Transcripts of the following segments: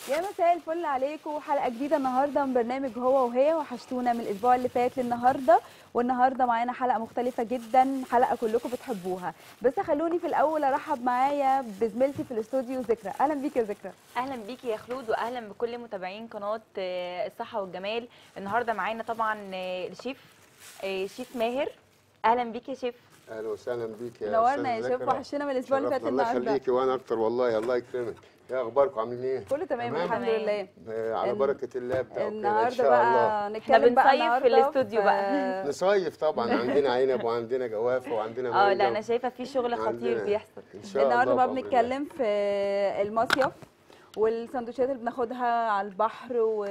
يا مساء الفل عليكم حلقه جديده النهارده من برنامج هو وهي وحشتونا من الاسبوع اللي فات للنهارده والنهارده معانا حلقه مختلفه جدا حلقه كلكم بتحبوها بس خلوني في الاول ارحب معايا بزميلتي في الاستوديو ذكرى اهلا بيك يا ذكرى اهلا بيكي يا خلود واهلا بكل متابعين قناه آه، الصحه والجمال النهارده معانا طبعا آه، الشيف آه، شيف ماهر اهلا بيك يا شيف اهلا وسهلا بيك يا نورنا يا أستاذة شيف ذكرى. وحشنا من الاسبوع اللي فات شرفنا. الله النهارده يخليكي وانا اكتر والله الله يكرمك ايه اخباركم عاملين ايه كله تمام تمام. الحمد تمام. لله آه، على ال- بركه الله بتاعك كده ان النهارده شاء الله بقى نتكلم بقى بنصيف في النهارده الاستوديو في- بقى. نصيف طبعا عندنا عنب وعندنا جوافه وعندنا اه مانجا لا انا شايفه في شغل خطير عندنا- بيحصل ان شاء الله النهارده بقى بأمر الله. بنتكلم في المصيف والسندوتشات اللي بناخدها على البحر و...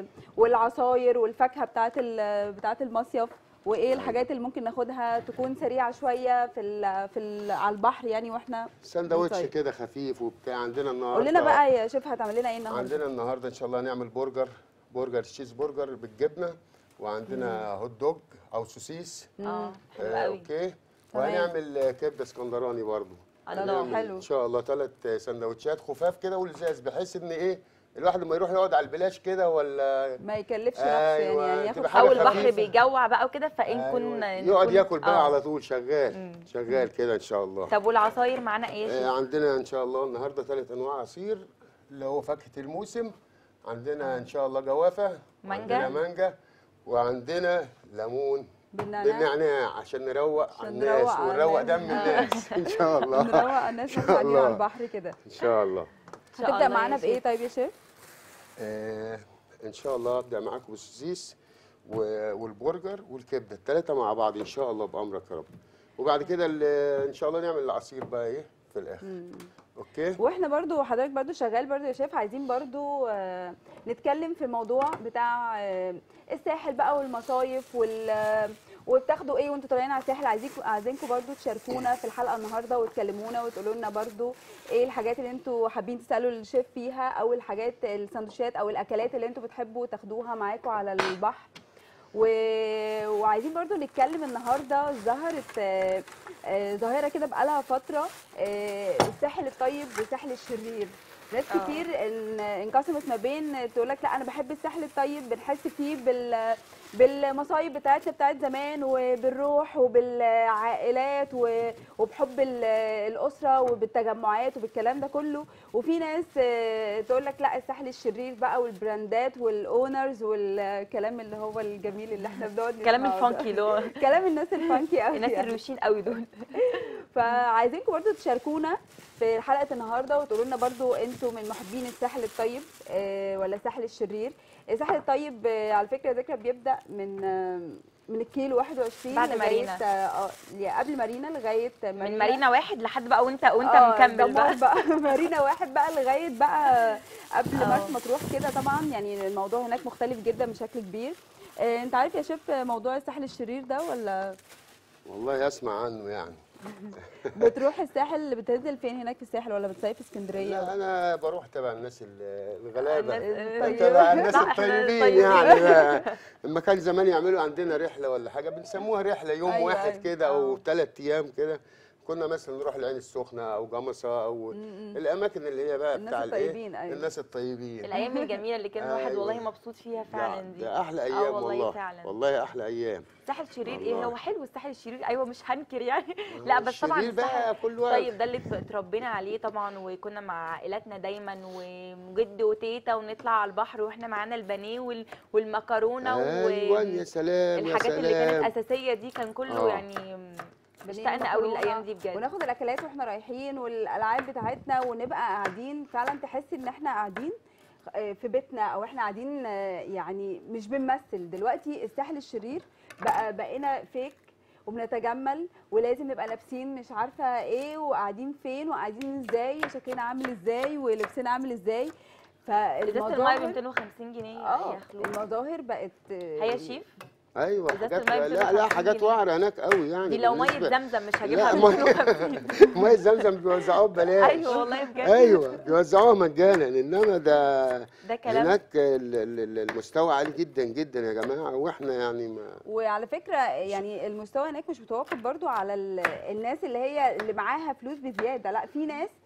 والعصاير والفاكهه بتاعه ال... بتاعه المصيف وايه الحاجات اللي ممكن ناخدها تكون سريعه شويه في ال... في ال... على البحر يعني واحنا سندوتش بنصيف. كده خفيف وبتاع عندنا النهارده قول لنا بقى يا شيف هتعمل لنا ايه النهارده عندنا النهارده ان شاء الله هنعمل برجر برجر تشيز برجر بالجبنه وعندنا هوت دوج او سوسيس اه حلو آه، قوي اوكي وهنعمل آه، كبده اسكندراني برضو الله، هنعمل حلو. ان شاء الله ثلاث سندوتشات خفاف كده ولزاز بحيث ان ايه الواحد لما يروح يقعد على البلاش كده ولا ما يكلفش نفسه أيوة، يعني, يعني ياخد تبقى حاجة او حاجه البحر خفيفة. بيجوع بقى وكده فان أيوة، كنا يقعد نكون- ياكل بقى آه. على طول شغال شغال كده ان شاء الله طب والعصاير معانا ايه يا شيف آه، عندنا ان شاء الله النهارده ثلاث انواع عصير اللي هو فاكهه الموسم عندنا ان شاء الله جوافه مانجا. عندنا مانجا وعندنا ليمون بالنعناع بالنعناع عشان نروق عشان على نروق الناس على ونروق الناس. دم الناس ان شاء الله نروق الناس إن واحنا شاء قاعدين على الله. البحر كده ان شاء الله شاء هتبدا الله معانا يا بايه شيف. طيب يا شيف آه ان شاء الله ابدا معاكم بالسوسيس و- والبرجر والكبده الثلاثه مع بعض ان شاء الله بامرك يا رب وبعد كده ال- ان شاء الله نعمل العصير بقى ايه في الاخر اوكي واحنا برضو حضرتك برضو شغال برضو يا شيف عايزين برضو آه، نتكلم في موضوع بتاع آه، الساحل بقى والمصايف وال آه، وبتاخدوا ايه وانتوا طالعين على الساحل عايزينكم عايزينكم برضو تشاركونا في الحلقه النهارده وتكلمونا وتقولوا لنا برضو ايه الحاجات اللي انتوا حابين تسالوا الشيف فيها او الحاجات السندوتشات او الاكلات اللي انتوا بتحبوا تاخدوها معاكم على البحر و... وعايزين برضو نتكلم النهارده ظهرت آه، آه، ظاهره كده بقالها فتره آه، الساحل الطيب والساحل الشرير ناس آه. كتير ان- انقسمت ما بين تقول لك لا انا بحب الساحل الطيب بنحس فيه بال بالمصايب بتاعتنا بتاعت زمان وبالروح وبالعائلات و- وبحب ال- الاسره وبالتجمعات وبالكلام ده كله وفي ناس آه، تقول لك لا الساحل الشرير بقى والبراندات والاونرز والكلام اللي هو الجميل اللي احنا بنقعد كلام نسمعه ده. الفانكي اللي هو كلام الناس الفانكي قوي الناس يعني. الروشين قوي دول فعايزينكم برضو تشاركونا في حلقه النهارده وتقولوا لنا برضو انتوا من محبين الساحل الطيب آه، ولا الساحل الشرير الساحل الطيب آه، على فكره ذكرى بيبدا من آه، من الكيلو 21 بعد لغايه مارينا. اه آه، يعني قبل مارينا لغايه من مارينا واحد لحد بقى وانت وانت آه، مكمل دمار بقى بقى مارينا واحد بقى لغايه بقى قبل آه. مرسى مطروح كده طبعا يعني الموضوع هناك مختلف جدا بشكل كبير آه، انت عارف يا شيف موضوع الساحل الشرير ده ولا والله اسمع عنه يعني بتروح الساحل بتنزل فين هناك في الساحل ولا بتصيف في اسكندريه لا ولا انا بروح تبع الناس ال- الغلابه الناس- تبع الناس لا، إحنا الطيبين الطيبين. يعني بقى. لما كان زمان يعملوا عندنا رحله ولا حاجه بنسموها رحله يوم أيوة، واحد أيوة. كده او آه. ثلاث ايام كده كنا مثلا نروح العين السخنه او جمصه او الاماكن اللي هي بقى الناس بتاع الايه الطيبين، أيوة. الناس الطيبين الايام الجميله اللي كان الواحد أيوة. والله مبسوط فيها فعلا دي ده احلى آه ايام والله والله فعلا. والله احلى ايام الساحل الشرير ايه والله. هو حلو الساحل الشرير ايوه مش هنكر يعني لا بس طبعا الشرير بقى الساحل كل وقت. طيب ده اللي اتربينا عليه طبعا وكنا مع عائلاتنا دايما وجد وتيتا ونطلع على البحر واحنا معانا البانيه وال- والمكرونه ايوه يا سلام يا الحاجات اللي كانت سلام اساسيه دي كان كله آه. يعني اشتقنا قوي مكرونة، الايام دي بجد وناخد الاكلات واحنا رايحين والالعاب بتاعتنا ونبقى قاعدين فعلا تحس ان احنا قاعدين آه، في بيتنا او احنا قاعدين آه، يعني مش بنمثل دلوقتي الساحل الشرير بقى بقينا فيك وبنتجمل ولازم نبقى لابسين مش عارفه ايه وقاعدين فين وقاعدين ازاي شكلنا عامل ازاي ولبسنا عامل ازاي ازازه الميه ب فالمظاهر 250 جنيه اه يا خلود المظاهر بقت آه، هي شيف ايوه إزازة حاجات المية لا لا 250 حاجات جنيه. وعره هناك قوي يعني دي لو ميه بالنسبة- زمزم مش هجيبها لا ب ميه 250 ميه زمزم بيوزعوها ببلاش ايوه والله بجد ايوه بيوزعوها مجانا انما ده ده كلام هناك ال- ال- ال- المستوى عالي جدا جدا يا جماعه واحنا يعني ما وعلى فكره يعني المستوى هناك مش متوقف برضو على ال- الناس اللي هي اللي معاها فلوس بزياده لا في ناس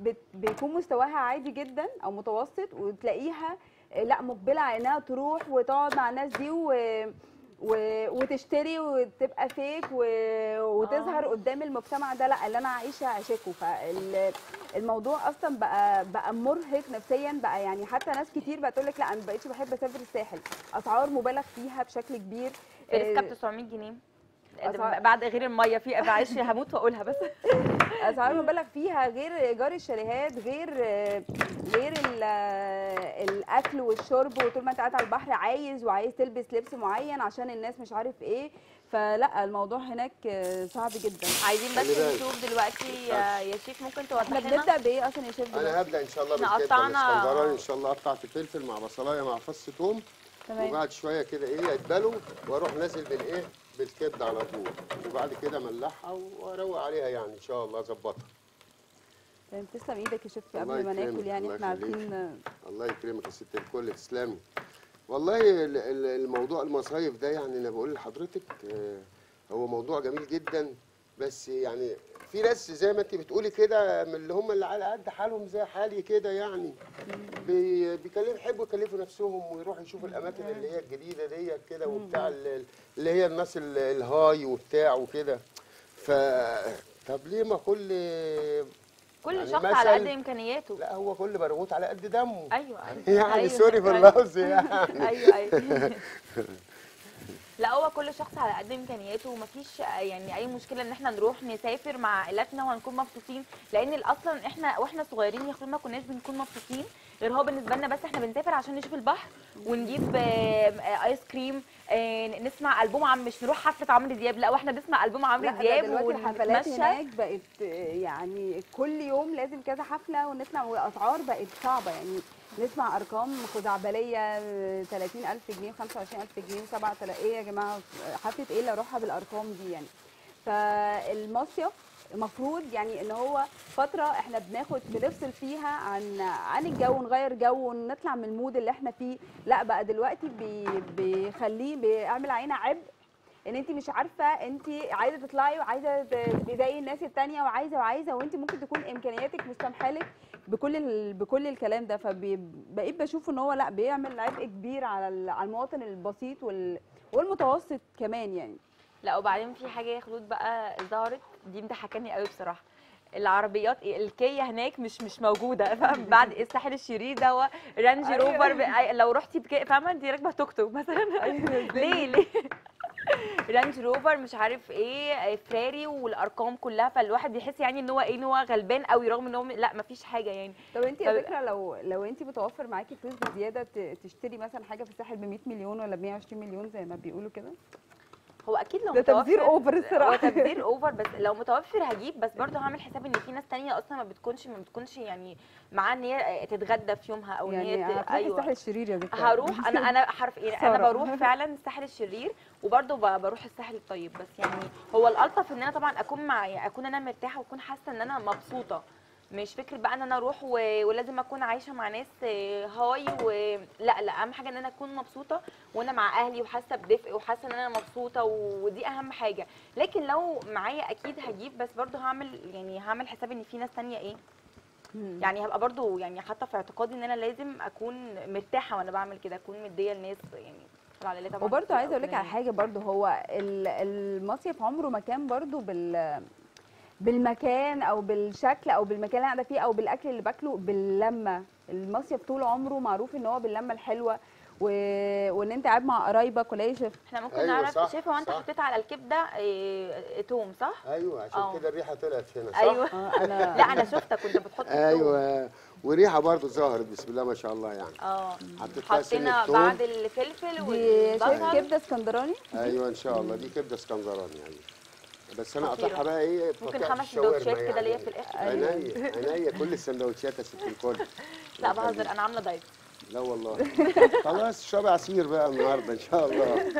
بت- بيكون مستواها عادي جدا او متوسط وتلاقيها آه، لا مقبله على انها تروح وتقعد مع الناس دي و... و... وتشتري وتبقى فيك و... وتظهر قدام المجتمع ده لا اللي انا عايشه عشاكوا فالموضوع اصلا بقى بقى مرهق نفسيا بقى يعني حتى ناس كتير بقى تقول لك لا انا ما بقتش بحب اسافر الساحل اسعار مبالغ فيها بشكل كبير الريسكه ب آه، 900 جنيه أسعار- بعد غير الميه في معلش هموت واقولها بس اسعار مبالغ فيها غير ايجار الشاليهات غير غير ال- الاكل والشرب وطول ما انت قاعد على البحر عايز وعايز تلبس لبس معين عشان الناس مش عارف ايه فلا الموضوع هناك صعب جدا عايزين بس خلي بالك. نشوف دلوقتي يا يا شيف ممكن توضح احنا لنا بنبدا بايه اصلا يا شيف دلوقتي؟ انا هبدا ان شاء الله إحنا بالكبده قطعنا- الاسكندراني ان شاء الله قطعت فلفل مع بصلايه مع فص ثوم تمام وبعد شويه كده ايه يتبلوا واروح نازل بالايه بالكبده على طول وبعد كده ملحها واروق عليها يعني ان شاء الله اظبطها تمام تسلم ايدك يا شيف الله قبل ما يكرمك، ناكل يعني الله احنا يخليك. عارفين الله يكرمك يا ست الكل تسلمي والله ال- ال- الموضوع المصايف ده يعني انا بقول لحضرتك آه، هو موضوع جميل جدا بس يعني في ناس زي ما انت بتقولي كده من اللي هم اللي على قد حالهم زي حالي كده يعني بي- بيكلموا يحبوا يكلفوا نفسهم ويروحوا يشوفوا الاماكن اللي هي الجديده ديت كده وبتاع ال- اللي هي الناس ال- الهاي وبتاع وكده ف طب ليه ما كل كل يعني شخص على قد مثل- امكانياته لا هو كل برغوت على قد دمه ايوه ايوه يعني أيوة. سوري في أيوة. اللفظ يعني ايوه ايوه لا هو كل شخص على قد امكانياته ومفيش يعني اي مشكله ان احنا نروح نسافر مع عائلاتنا وهنكون مبسوطين لان اصلا احنا واحنا صغيرين يا اخوان ما كناش بنكون مبسوطين غير هو بالنسبه لنا بس احنا بنسافر عشان نشوف البحر ونجيب آه، آه، ايس كريم آه، نسمع البوم عم مش نروح حفله عمرو دياب لا واحنا بنسمع البوم عمرو لا ده دياب دلوقتي الحفلات ونتمشى هناك بقت آه، يعني كل يوم لازم كذا حفله ونسمع والاسعار بقت صعبه يعني نسمع ارقام خزعبليه آه، 30000 جنيه 25000 جنيه 7000 ايه يا جماعه حفله ايه اللي اروحها بالارقام دي يعني فالمصيف المفروض يعني ان هو فتره احنا بناخد بنفصل فيها عن عن الجو نغير جو ونطلع من المود اللي احنا فيه لا بقى دلوقتي بي بيخليه بيعمل علينا عبء ان انت مش عارفه انت عايزه تطلعي وعايزه تبقي زي الناس التانية وعايزه وعايزه وانت ممكن تكون امكانياتك مستمحلك بكل ال... بكل الكلام ده فبقيت بشوف ان هو لا بيعمل عبء كبير على ال- على المواطن البسيط وال... والمتوسط كمان يعني لا وبعدين في حاجه يا خلود بقى ظهرت دي مضحكاني قوي بصراحه العربيات الكيا هناك مش مش موجوده فاهم بعد الساحل الشرير ده هو رانج أيوة. روفر ب- لو رحتي بكي فاهمه انت راكبه توك توك مثلا ليه ليه رانج روفر مش عارف ايه فراري والارقام كلها فالواحد بيحس يعني ان هو ايه ان هو غلبان قوي رغم ان هو م- لا مفيش حاجه يعني طب انت يا طب- فكره لو لو انت متوفر معاكي فلوس بزياده ت- تشتري مثلا حاجه في الساحل ب 100 مليون ولا ب 120 مليون زي ما بيقولوا كده هو اكيد لو ده تبذير متوفر- اوفر هو الصراحه تبذير اوفر بس لو متوفر هجيب بس برضه هعمل حساب ان في ناس تانية اصلا ما بتكونش ما بتكونش يعني معاها ان هي تتغدى في يومها او ان يعني هي ت- هتروحي الساحل الشرير يا ذكرى هروح انا انا حرف يعني انا خسارة. بروح فعلا الساحل الشرير وبرضه ب- بروح الساحل الطيب بس يعني هو الالطف ان انا طبعا اكون مع يعني اكون انا مرتاحه واكون حاسه ان انا مبسوطه مش فكره بقى ان انا اروح و... ولازم اكون عايشه مع ناس آه، هاي و... لا لا اهم حاجه ان انا اكون مبسوطه وانا مع اهلي وحاسه بدفء وحاسه ان انا مبسوطه ودي اهم حاجه لكن لو معايا اكيد هجيب بس برضه هعمل يعني هعمل حساب ان في ناس تانية ايه مم. يعني هبقى برضو يعني حاطه في اعتقادي ان انا لازم اكون مرتاحه وانا بعمل كده اكون مديه لناس يعني طبعا على طبعا وبرضه كتير عايزه أو اقول لك كده على يعني. حاجه برضه هو ال- المصيف عمره ما كان برضه بال بالمكان او بالشكل او بالمكان اللي انا قاعده فيه او بالاكل اللي باكله باللمه المصيف طول عمره معروف ان هو باللمه الحلوه و... وان انت قاعد مع قرايبك ولا شايف احنا ممكن أيوة نعرف صح، شايفه هو انت صح. حطيت على الكبده إيه توم صح ايوه عشان آه. كده الريحه طلعت هنا صح ايوه آه، انا لا انا شفتك كنت بتحط التوم. ايوه وريحه برضو ظهرت بسم الله ما شاء الله يعني اه حطيت فيها سن حطينا التوم. بعد الفلفل دي شايف والبصل كبده اسكندراني ايوه ان شاء الله دي كبده اسكندراني يعني بس انا خطيرة. قطعها بقى ايه ممكن بقطع خمس الشاورما سندوتشات كده يعني. ليا في الآخر. عينيا عينيا كل السندوتشات يا ست الكل لا بهزر انا عامله دايت لا والله خلاص اشربي عصير بقى النهارده ان شاء الله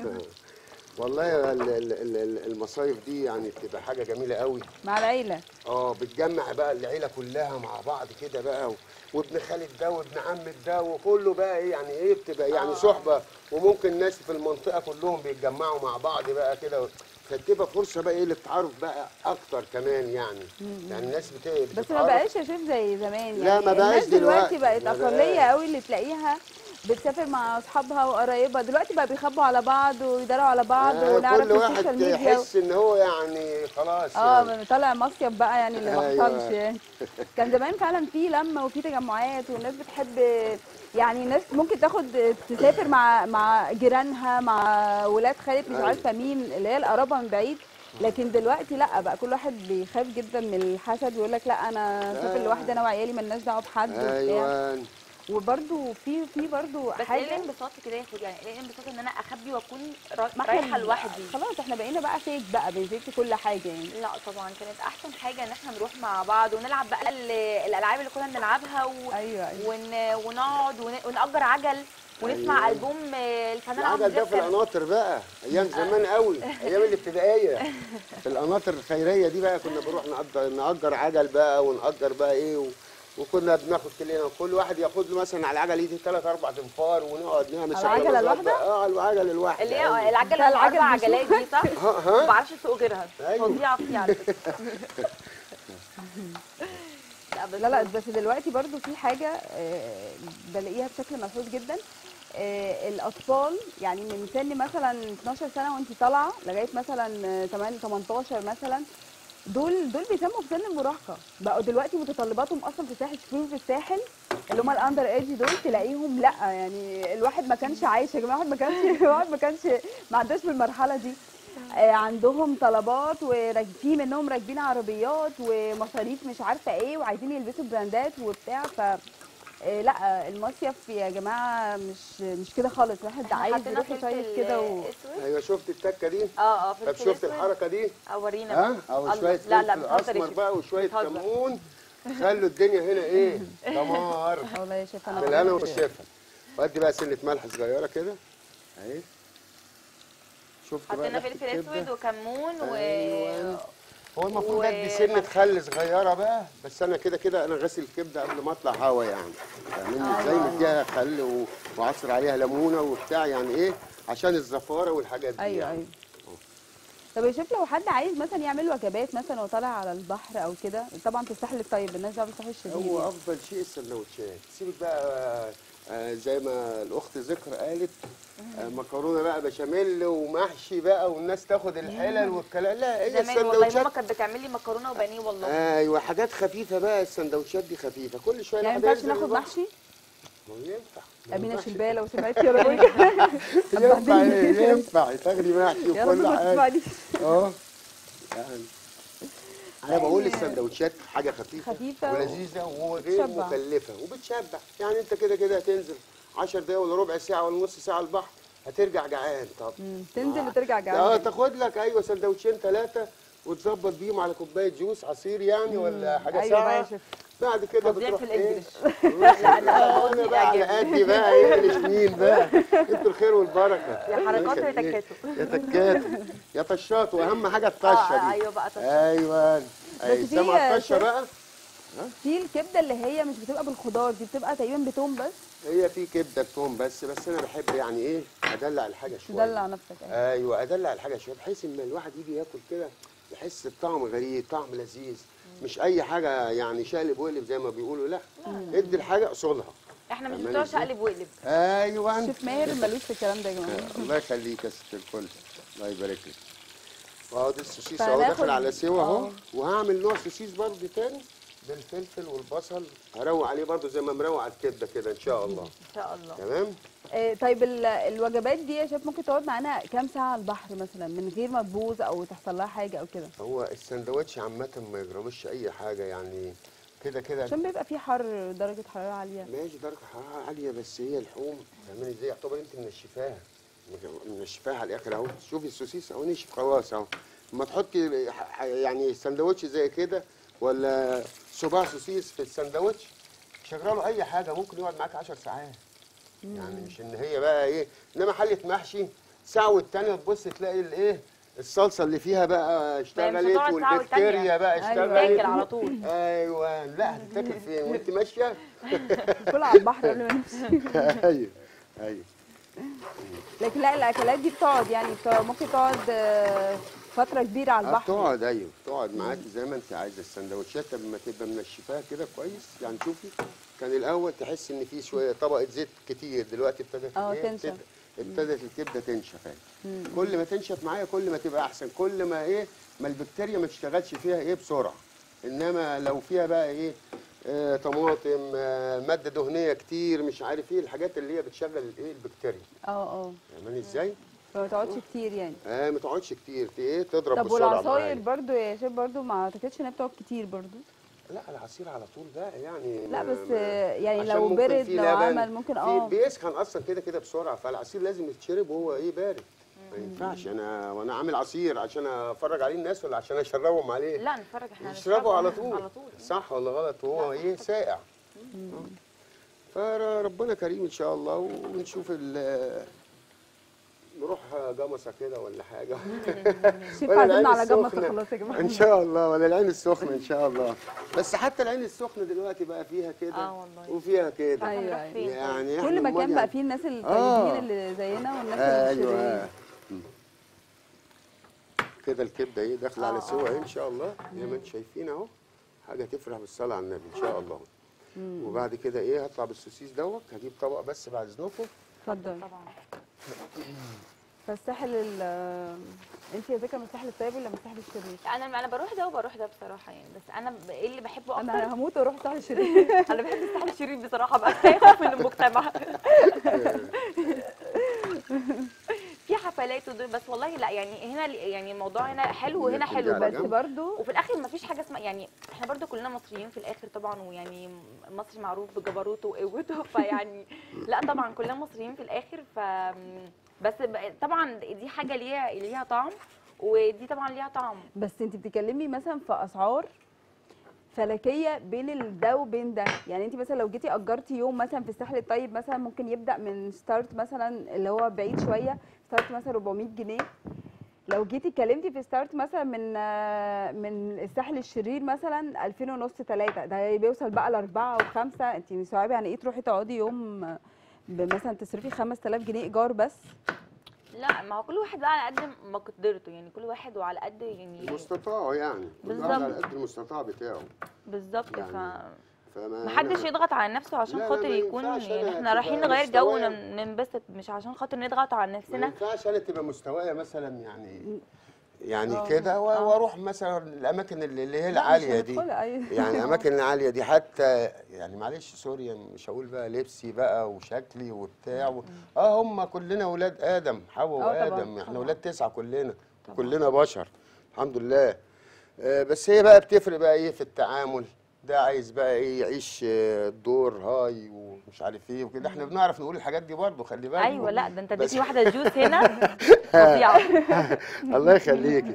والله ال- ال- ال- ال- المصايف دي يعني بتبقى حاجه جميله قوي مع العيله اه بتجمع بقى العيله كلها مع بعض كده بقى و- وابن خالد ده وابن عم ده وكله بقى ايه يعني ايه بتبقى يعني آه. صحبه وممكن ناس في المنطقه كلهم بيتجمعوا مع بعض بقى كده فتبقى فرصه بقى ايه للتعارف بقى اكتر كمان يعني يعني الناس بت... بس ما بتتعرف. بقاش يا شيف زي زمان يعني لا، ما بقاش الناس دلوقتي دلوقتي، بقت ما اقليه بقاش. قوي اللي تلاقيها بتسافر مع اصحابها وقرايبها دلوقتي بقى بيخبوا على بعض ويداروا على بعض آه، ونعرف كل في واحد السوشيال ميديا يحس ان هو يعني خلاص يعني. اه طالع مصيف بقى يعني اللي ما أيوة. حصلش يعني كان زمان فعلا في لمه وفي تجمعات والناس بتحب يعني ناس ممكن تاخد تسافر مع مع جيرانها مع ولاد خالد مش أيوة. عارفه مين اللي هي القرابه من بعيد لكن دلوقتي لا بقى كل واحد بيخاف جدا من الحسد ويقول لك لا انا اسافر لا. لوحدي انا وعيالي مالناش دعوه بحد وبتاع ايوه وبرده في في برده بس ايه حاجه الانبساط في كده يا خدي؟ يعني ايه الانبساط ان انا اخبي واكون را- ما إحنا رايحه لوحدي خلاص احنا بقينا بقى فيك بقى بنفيك في كل حاجه يعني لا طبعا كانت احسن حاجه ان احنا نروح مع بعض ونلعب بقى ال- الالعاب اللي كنا بنلعبها و... ايوه ايوه ون... ونقعد ون... ونأجر عجل ونسمع أيوة. البوم آه، الفنان عمرو العجل ده دياب في كان- القناطر بقى ايام زمان قوي ايام الابتدائيه في القناطر الخيريه دي بقى كنا بنروح نأجر نأجر عجل بقى ونأجر بقى ايه و... وكنا بناخد كلنا كل واحد ياخد له مثلا على العجل يدي ثلاث اربع تنفار ونقعد نعمل على سوا العجلة نظبط الواحدة؟ بقى. اه على العجله الواحده اللي أيوة. هي العجله بتاع العجل الاربع بيشوف. عجلات دي صح؟ ها ما ها بعرفش اسوق غيرها أيوة. فظيعه فيها على فكره لا بس لا لا بس دلوقتي برضو في حاجة آه، بلاقيها بشكل ملحوظ جدا آه، الأطفال يعني من سن مثلا 12 سنة وانت طالعة لغاية مثلا آه، 8 18 مثلا دول دول بيسموا في سن المراهقة بقوا دلوقتي متطلباتهم أصلا في الساحل تشوفيهم في الساحل اللي هم الأندر ايدج دول تلاقيهم لا يعني الواحد ما كانش عايش يا جماعة الواحد ما كانش الواحد ما كانش ما عداش بالمرحلة دي آه، عندهم طلبات وراكبين منهم راكبين عربيات ومصاريف مش عارفه ايه وعايزين يلبسوا براندات وبتاع ف آه، لا المصيف يا جماعه مش مش كده خالص الواحد إحنا عايز حطينا يروح فلفل يصيف كده و... اسود ايوه شفت التكه دي اه اه طب فلفل شفت أسود. الحركه دي اورينا ها او الله. شويه لا لا فلفل بتهزر يا اسمر شيخ. بقى وشويه بتهزر. كمون خلوا الدنيا هنا ايه دمار والله يا شيخ انا بالهنا بجد- والشفا وادي بقى سنه ملح صغيره كده اهي شفت بقى حطينا ريحة فلفل الكبدة؟ اسود وكمون و أيوة. هو المفروض و- ادي سنه خل صغيره بقى بس انا كده كده انا غاسل الكبده قبل ما اطلع هوا يعني فاهمني ازاي مديها خل و- وعصر عليها ليمونه وبتاع يعني ايه عشان الزفاره والحاجات دي ايوه يعني. ايوه طب يا شيخ لو حد عايز مثلا يعمل وجبات مثلا وطالع على البحر او كده طبعا في الساحل الطيب الناس دعوه بالساحل الشرير هو يعني. افضل شيء السندوتشات سيبك بقى آه، زي ما الاخت ذكر قالت آه، مكرونه بقى بشاميل ومحشي بقى والناس تاخد الحلل والكلام لا هي زمان والله ماما السندوتشات كانت بتعمل لي مكرونه وبانيه والله ايوه حاجات خفيفه بقى السندوتشات دي خفيفه كل شويه يعني ما الواحد ينفعش ينزل ناخد البحر. محشي ما هو ينفع امينه محشي. شلباله وسمعت يا رب ينفع إيه؟ ينفع تاخدي محشي يا رب وكل ما حاجه تسمعنيش اه يعني انا بقول السندوتشات حاجه خفيفه خفيفة ولذيذه وغير بتشبع. مكلفه وبتشبع يعني انت كده كده هتنزل 10 دقايق ولا ربع ساعه ولا نص ساعه البحر هترجع جعان طب مم. تنزل وترجع اه جعان تاخد لك ايوه سندوتشين ثلاثه وتظبط بيهم على كوبايه جوس عصير يعني ولا حاجه ايوه بقى يا ساعه شيف بعد كده فظيع بتروح في ايه الإنجليش. لا أنا انا بقول بقى على يعجبني. قدي بقى انجلش مين بقى انتوا الخير والبركه يا حركات يا الله يخليك. تكاتو. يا تكاتو يا طشات واهم حاجه الطشه اه دي ايوه بقى طب ايوه اي في سامعه الطشه شيف- بقى في الكبده اللي هي مش بتبقى بالخضار دي بتبقى تقريبا بتوم بس هي في كبده بتوم بس بس انا بحب يعني ايه ادلع الحاجه شويه تدلع نفسك يعني. ايوه ادلع الحاجه شويه بحيث ان الواحد يجي ياكل كده يحس بطعم غريب طعم لذيذ مش اي حاجه يعني شقلب وقلب زي ما بيقولوا لا ادي الحاجه اصولها احنا مش عمال بتوع إزاي؟ شقلب وقلب ايوه شيف ماهر ملوش في الكلام ده يا جماعه الله يخليك يا ست الكل الله يبارك لك اهو ده السوسيس اهو فهناخد- داخل على سوا اهو آه. وهعمل نوع سوسيس برضه تاني بالفلفل والبصل هروق عليه برضه زي ما مروق على الكبده كده ان شاء الله ان شاء الله تمام آه، طيب ال- الوجبات دي يا شيف ممكن تقعد معانا كام ساعه على البحر مثلا من غير ما تبوظ او تحصل لها حاجه او كده هو السندوتش عامه ما يجربش اي حاجه يعني كده كده عشان بيبقى فيه حر درجه حراره عاليه ماشي درجه حراره عاليه بس هي اللحوم فاهماني ازاي يعتبر انت منشفاها منشفاها على الاخر اهو شوفي السوسيس اهو نشف خلاص اهو اما تحطي ح- ح- يعني سندوتش زي كده ولا صباع سوسيس في السندوتش شغله اي حاجه ممكن يقعد معاك 10 ساعات يعني مش ان هي بقى ايه انما حله محشي ساعه والتانيه تبص تلاقي الايه الصلصه اللي فيها بقى اشتغلت هتقعد ساعة والبكتيريا والتانية. بقى أيوة. اشتغلت تاكل على طول ايوه لا هتتاكل فين وانت ماشيه كل على البحر قبل ما نمشي ايوه ايوه لكن لا الاكلات دي بتقعد يعني بتقعد ممكن تقعد آه، فتره كبيره على آه، البحر بتقعد ايوه بتقعد معاكي زي ما انت عايزه السندوتشات لما تبقى منشفاها كده كويس يعني شوفي كان الاول تحس ان في شويه طبقه زيت كتير دلوقتي ابتدت اه، إيه؟ تنشف. تبدأ- ابتدت الكبده تنشف اهي كل ما تنشف معايا كل ما تبقى احسن كل ما ايه ما البكتيريا ما تشتغلش فيها ايه بسرعه انما لو فيها بقى ايه آه طماطم آه ماده دهنيه كتير مش عارف ايه الحاجات اللي هي بتشغل الايه البكتيريا اه اه فاهماني ازاي؟ فما تقعدش كتير يعني آه ما تقعدش كتير ت- ايه تضرب طب بسرعه والعصاير معايا. برضو يا شيف برضو ما اعتقدش انها بتقعد كتير برضو لا العصير على طول بقى يعني لا ما- بس ما- يعني عشان لو ممكن برد في لو لبن، عمل ممكن في اه بيسخن اصلا كده كده بسرعه فالعصير لازم يتشرب وهو ايه بارد ما ينفعش انا وانا عامل عصير عشان افرج عليه الناس ولا عشان اشربهم عليه لا نتفرج احنا يشربوا هنشربه على طول على طول صح ولا غلط وهو ايه ساقع فربنا كريم ان شاء الله ونشوف ال نروح جمصه كده ولا حاجه شيف ولا العين عازمنا على جمصة السخنة. خلاص يا جماعه ان شاء الله ولا العين السخنه ان شاء الله بس حتى العين السخنه دلوقتي بقى فيها كده اه والله. وفيها كده أيوة، هنروح أيوة. فين يعني كل إحنا مكان أمال بقى يعني- فيه الناس الطيبين آه. اللي زينا والناس اللي ايوه شريرين مم. كده الكبده ايه داخله على آه، سوا آه. اهي ان شاء الله زي ما انتم شايفين اهو حاجه تفرح بالصلاه على النبي ان شاء الله وبعد كده ايه هطلع بالسوسيس دوت هجيب طبق بس بعد اذنكم اتفضل طبعا فالساحل ال انت يا ذكر من الساحل الطيب ولا من الساحل الشرير؟ انا انا بروح ده وبروح ده بصراحه يعني بس انا ب- ايه اللي بحبه اكتر انا هموت واروح الساحل الشرير انا بحب الساحل الشرير بصراحه بقى كفايه خوف من المجتمع في حفلات ودول بس والله لا يعني هنا يعني الموضوع هنا حلو وهنا كل حلو على بس بس جنب. برضو وفي الاخر ما فيش حاجه اسمها يعني احنا برضو كلنا مصريين في الاخر طبعا ويعني مصر معروف بجبروته وقوته فيعني لا طبعا كلنا مصريين في الاخر ف بس ب- طبعا دي حاجه ليها ليها طعم ودي طبعا ليها طعم بس انت بتتكلمي مثلا في اسعار فلكيه بين ال- ده وبين ده يعني انت مثلا لو جيتي اجرتي يوم مثلا في الساحل الطيب مثلا ممكن يبدا من ستارت مثلا اللي هو بعيد شويه ستارت مثلا 400 جنيه لو جيتي اتكلمتي في ستارت مثلا من آه، من الساحل الشرير مثلا 2000 ونص 3 ده بيوصل بقى لاربعه وخمسه انت مستوعبه يعني ايه تروحي تقعدي يوم آه، بمثلا تصرفي 5000 جنيه ايجار بس لا ما هو كل واحد بقى على قد ما قدرته يعني كل واحد وعلى قد يعني المستطاع يعني كل واحد بالظبط. على قد المستطاع بتاعه بالظبط ف يعني فما محدش أنا- يضغط على نفسه لا، عشان لا، خاطر ما يكون ينفعش يعني أنا احنا تبقى رايحين نغير جو مستوايا- وننبسط مش عشان خاطر نضغط على ما نفسنا ينفعش انا تبقى مستوايا مثلا يعني يعني آه، كده و- آه. واروح مثلا الاماكن اللي اللي هي لا، مش العاليه دي هندخلها، أيوة. يعني الاماكن العاليه دي حتى يعني معلش سوري مش هقول بقى لبسي بقى وشكلي وبتاع و... اه هم كلنا ولاد ادم حواء آه، طبعاً، وادم احنا طبعاً. ولاد تسعه كلنا كلنا بشر الحمد لله آه بس هي بقى بتفرق بقى ايه في التعامل ده عايز بقى ايه يعيش آه، الدور هاي ومش عارف ايه وكده احنا بنعرف نقول الحاجات دي برضه خلي بالك ايوه لا ده انت بس- اديتني واحده جوز هنا فظيعه الله يخليكي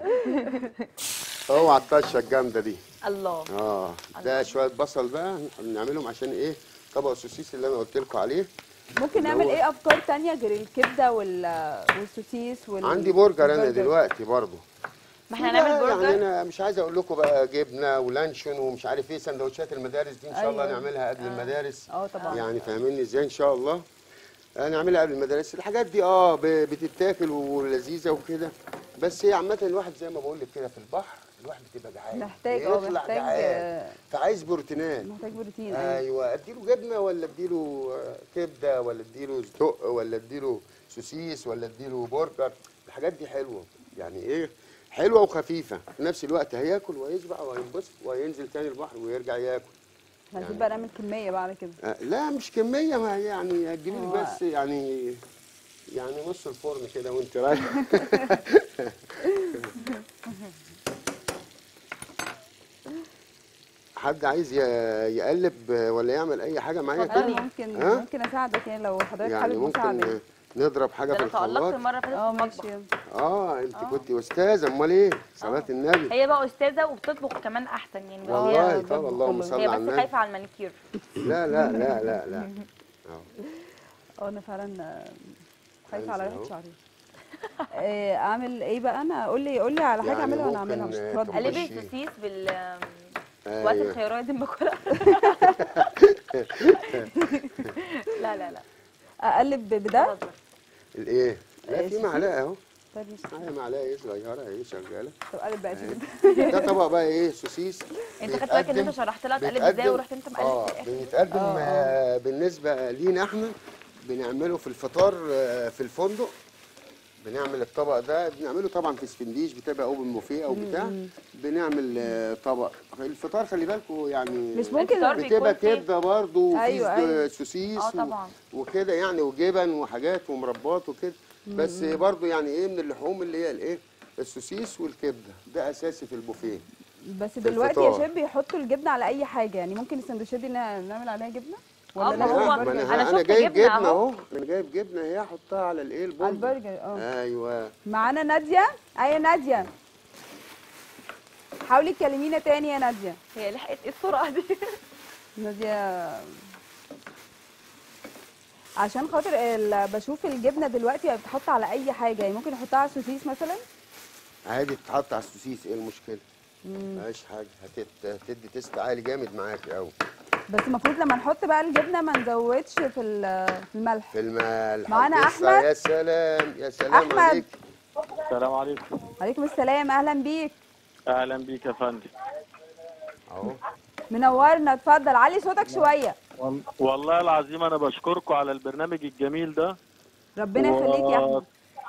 اوعى الطشه الجامده دي الله اه ده شويه بصل بقى نعملهم عشان ايه طبق السوسيس اللي انا قلت لكم عليه ممكن اللي نعمل هو- ايه افكار تانية غير الكبده وال والسوسيس وال عندي برجر انا والبرجر؟ دلوقتي برضه ما احنا هنعمل لا، يعني برجر انا مش عايز اقول لكم بقى جبنه ولانشون ومش عارف ايه سندوتشات المدارس دي ان شاء الله أيوة. نعملها قبل المدارس اه طبعا يعني فاهميني ازاي ان شاء الله نعملها قبل المدارس الحاجات دي اه ب- بتتاكل ولذيذه وكده بس هي عامه الواحد زي ما بقول لك كده في البحر الواحد بتبقى جعان محتاج اه بيطلع محتاج جعان آه، فعايز بروتينات محتاج بروتين ايوه ايوه اديله جبنه ولا اديله آه، كبده ولا اديله صدق ولا اديله سوسيس ولا اديله برجر الحاجات دي حلوه يعني ايه حلوه وخفيفه في نفس الوقت هياكل ويشبع وينبسط وينزل تاني البحر ويرجع ياكل احنا عايزين بقى نعمل كميه بقى على كده آه، لا مش كميه ما هي يعني هتجيبي لي هو- بس يعني يعني نص الفرن كده وانت رايح حد عايز ي- يقلب ولا يعمل اي حاجه معايا اتفضلي كده ممكن ها؟ ممكن اساعدك يعني لو حضرتك يعني حابب ممكن مساعده نضرب حاجه ده في انا تألقت الخلاط المره اللي فاتت اه في المطبخ ماشي اه انت آه. كنت استاذه امال ايه صلاه النبي هي بقى استاذه وبتطبخ كمان احسن يعني بس والله هي طب اللهم كله. صل هي على بس النبي خايفه على المانيكير لا لا لا لا لا اه انا فعلا آه، خايفه عايزة على ريحه أهو. شعري آه، اعمل ايه بقى انا قول لي قول لي على حاجه يعني اعملها وانا ممكن، اعملها مش آه، هتردد. تبقى قلبي ماشي. السوسيس بال وقت أيوة. الخيارات دي باكلها لا لا لا اقلب بده بهزر. الايه لا في السوسيس؟ معلقه اهو طريش معايا معلقه ايه صغيره اهي شغاله طب قلب بقى أهي. شوف ده طبق بقى ايه سوسيس انت خدت بالك ان بيتقدم- انت شرحت لها تقلب ازاي بيتقدم- ورحت انت مقلب اه في الاخر بيتقدم آه، آه بالنسبه لينا احنا بنعمله في الفطار آه في الفندق بنعمل الطبق ده بنعمله طبعا في سفنديش بتبقى اوبن بوفيه او بتاع بنعمل آه طبق الفطار خلي بالكم يعني مش ممكن الفطار بيكون بتبقى فيه- كبده برضه وفي أيوة، أيوة. سوسيس اه و- طبعا وكده يعني وجبن وحاجات ومربات وكده بس برضه يعني ايه من اللحوم اللي هي الايه السوسيس والكبده ده اساسي في البوفيه بس دلوقتي يا الفطار. شيف بيحطوا الجبنه على اي حاجه يعني ممكن السندوتشات دي نا- نعمل عليها جبنه آه، ما لازم هو- البرجر؟ ما أنا انا انا شفت جايب جبنة جبنه أهو. اهو انا جايب جبنه هي احطها على الايه البرجر على البرجر اه ايوه معانا ناديه ايوه ناديه حاولي تكلمينا تاني يا ناديه هي لحقت ايه السرعه دي ناديه عشان خاطر ال- بشوف الجبنه دلوقتي بقت بتتحط على اي حاجه يعني ممكن احطها على السوسيس مثلا عادي تتحط على السوسيس ايه المشكله مفيش حاجه هتت... هتدي تيست عالي جامد معاك قوي بس المفروض لما نحط بقى الجبنه ما نزودش في ال- في الملح في الملح معانا لسه أحمد. يا سلام يا سلام أحمد. عليك السلام عليكم عليكم السلام اهلا بيك اهلا بيك يا فندم اهو منورنا اتفضل علي صوتك شويه وال- والله العظيم انا بشكركم على البرنامج الجميل ده ربنا يخليك يا احمد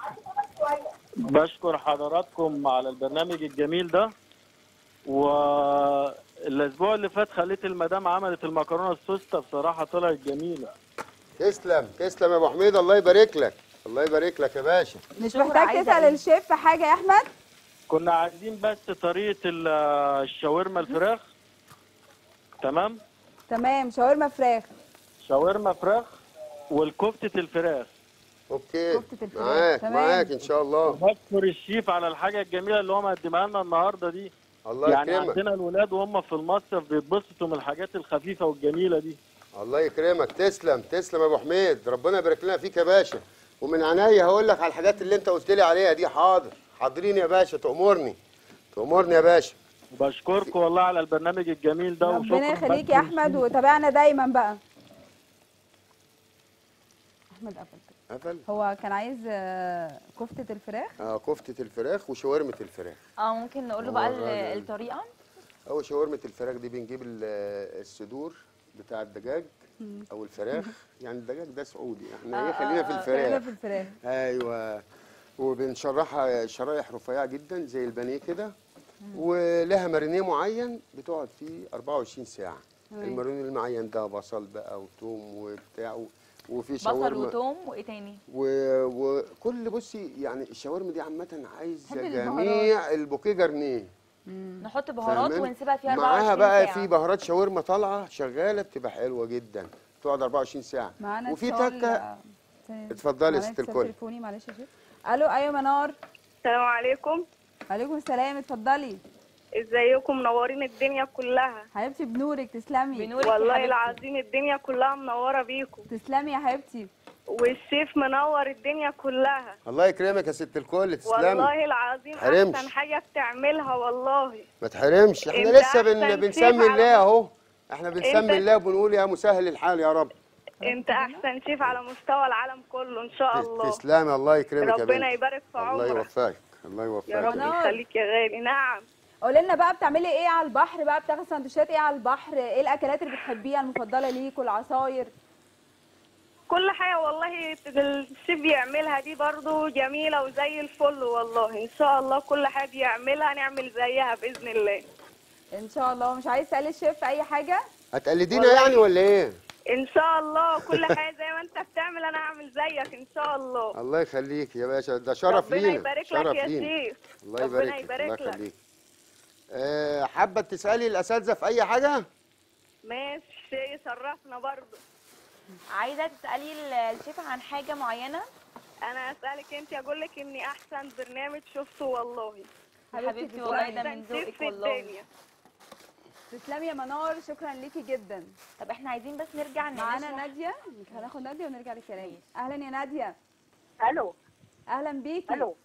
بشكر حضراتكم على البرنامج الجميل ده والاسبوع اللي فات خليت المدام عملت المكرونه السوسته بصراحه طلعت جميله تسلم تسلم يا ابو حميد الله يبارك لك الله يبارك لك يا باشا مش شكرا، محتاج عايزة تسال إيه؟ الشيف في حاجه يا احمد كنا عايزين بس طريقه ال- الشاورما الفراخ تمام تمام شاورما فراخ شاورما فراخ والكفته الفراخ اوكي كفتة الفراخ، معاك تمام. معاك ان شاء الله بشكر الشيف على الحاجه الجميله اللي هو مقدمها لنا النهارده دي الله يعني يكرمك عندنا الولاد وهم في المصيف بيتبسطوا من الحاجات الخفيفه والجميله دي الله يكرمك تسلم تسلم يا ابو حميد ربنا يبارك لنا فيك يا باشا ومن عينيا هقول لك على الحاجات اللي انت قلت لي عليها دي حاضر حاضرين يا باشا تأمرني تأمرني يا باشا بشكركم والله على البرنامج الجميل ده ربنا وشكرا يخليك بس يا احمد وتابعنا دايما بقى احمد قفل قفل هو كان عايز آه، كفته الفراخ اه كفتة الفراخ وشاورمة الفراخ اه ممكن نقول له بقى ال- الراجل. الطريقه أو شاورمة الفراخ دي بنجيب ال- الصدور بتاع الدجاج أو الفراخ يعني الدجاج ده سعودي احنا ايه خلينا في خلينا الفراخ في الفراخ ايوه وبنشرحها شرايح رفيعه جدا زي البانيه كده ولها مارينيه معين بتقعد فيه 24 ساعه تمام. المارينيه المعين ده بصل بقى وثوم وبتاع و- وفي بصل شاورما وتوم وايه تاني و- وكل بصي يعني الشاورما دي عامه عايزه بحب جميع البوكيه جرنيه نحط بهارات فاهماني؟ ونسيبها فيها 24 معاها بقى ساعة. في بهارات شاورما طالعه شغاله بتبقى حلوه جدا تقعد 24 ساعه معانا وفي اتصال، تكه آه، ثانية. اتفضلي يا معانا ست اتصال الكل تليفوني معلش يا شيخ الو ايوه منار السلام عليكم عليكم السلام اتفضلي ازيكم منورين الدنيا كلها حبيبتي بنورك تسلمي بنورك يا والله حبيبتي. العظيم الدنيا كلها منوره بيكم تسلمي يا حبيبتي والشيف منور الدنيا كلها الله يكرمك يا ست الكل تسلمي والله العظيم حرمش. احسن حاجه بتعملها والله ما تحرمش احنا انت لسه بن... أحسن بنسمي شيف على الله اهو احنا بنسمي انت- الله وبنقول يا مسهل الحال يا رب انت احسن شيف على مستوى العالم كله ان شاء الله تسلمي الله يكرمك يا ربنا بنتي يبارك في الله عمرك يوفقك الله يوفقك يا رب يا منور. يخليك يا غالي نعم قولي لنا بقى بتعملي ايه على البحر بقى بتاخدي سندوتشات ايه على البحر ايه الاكلات اللي بتحبيها المفضله ليكوا العصاير كل حاجه والله الشيف بيعملها دي برضو جميله وزي الفل والله ان شاء الله كل حاجه بيعملها نعمل زيها باذن الله ان شاء الله مش عايز تسالي الشيف في اي حاجه هتقلدينا والله. يعني ولا ايه ان شاء الله كل حاجه زي ما انت بتعمل انا هعمل زيك ان شاء الله الله يخليك يا باشا ده شرف ربنا لينا يبارك شرف لك يا لينا شيف الله ربنا يبارك لك يبارك الله لك. يخليك أه حابه تسالي الاساتذه في اي حاجه ماشي يشرفنا برضه عايزه تسالي ال- الشيف عن حاجه معينه انا اسالك انت اقول لك اني احسن برنامج شفته والله حبيبتي والله ده من وأحسن شيف ذوقك في والله الدنيا تسلمي يا منار شكرا ليكي جدا طب احنا عايزين بس نرجع معانا نشرح- ناديه هناخد ناديه ونرجع للكلام اهلا يا ناديه الو اهلا بيكي الو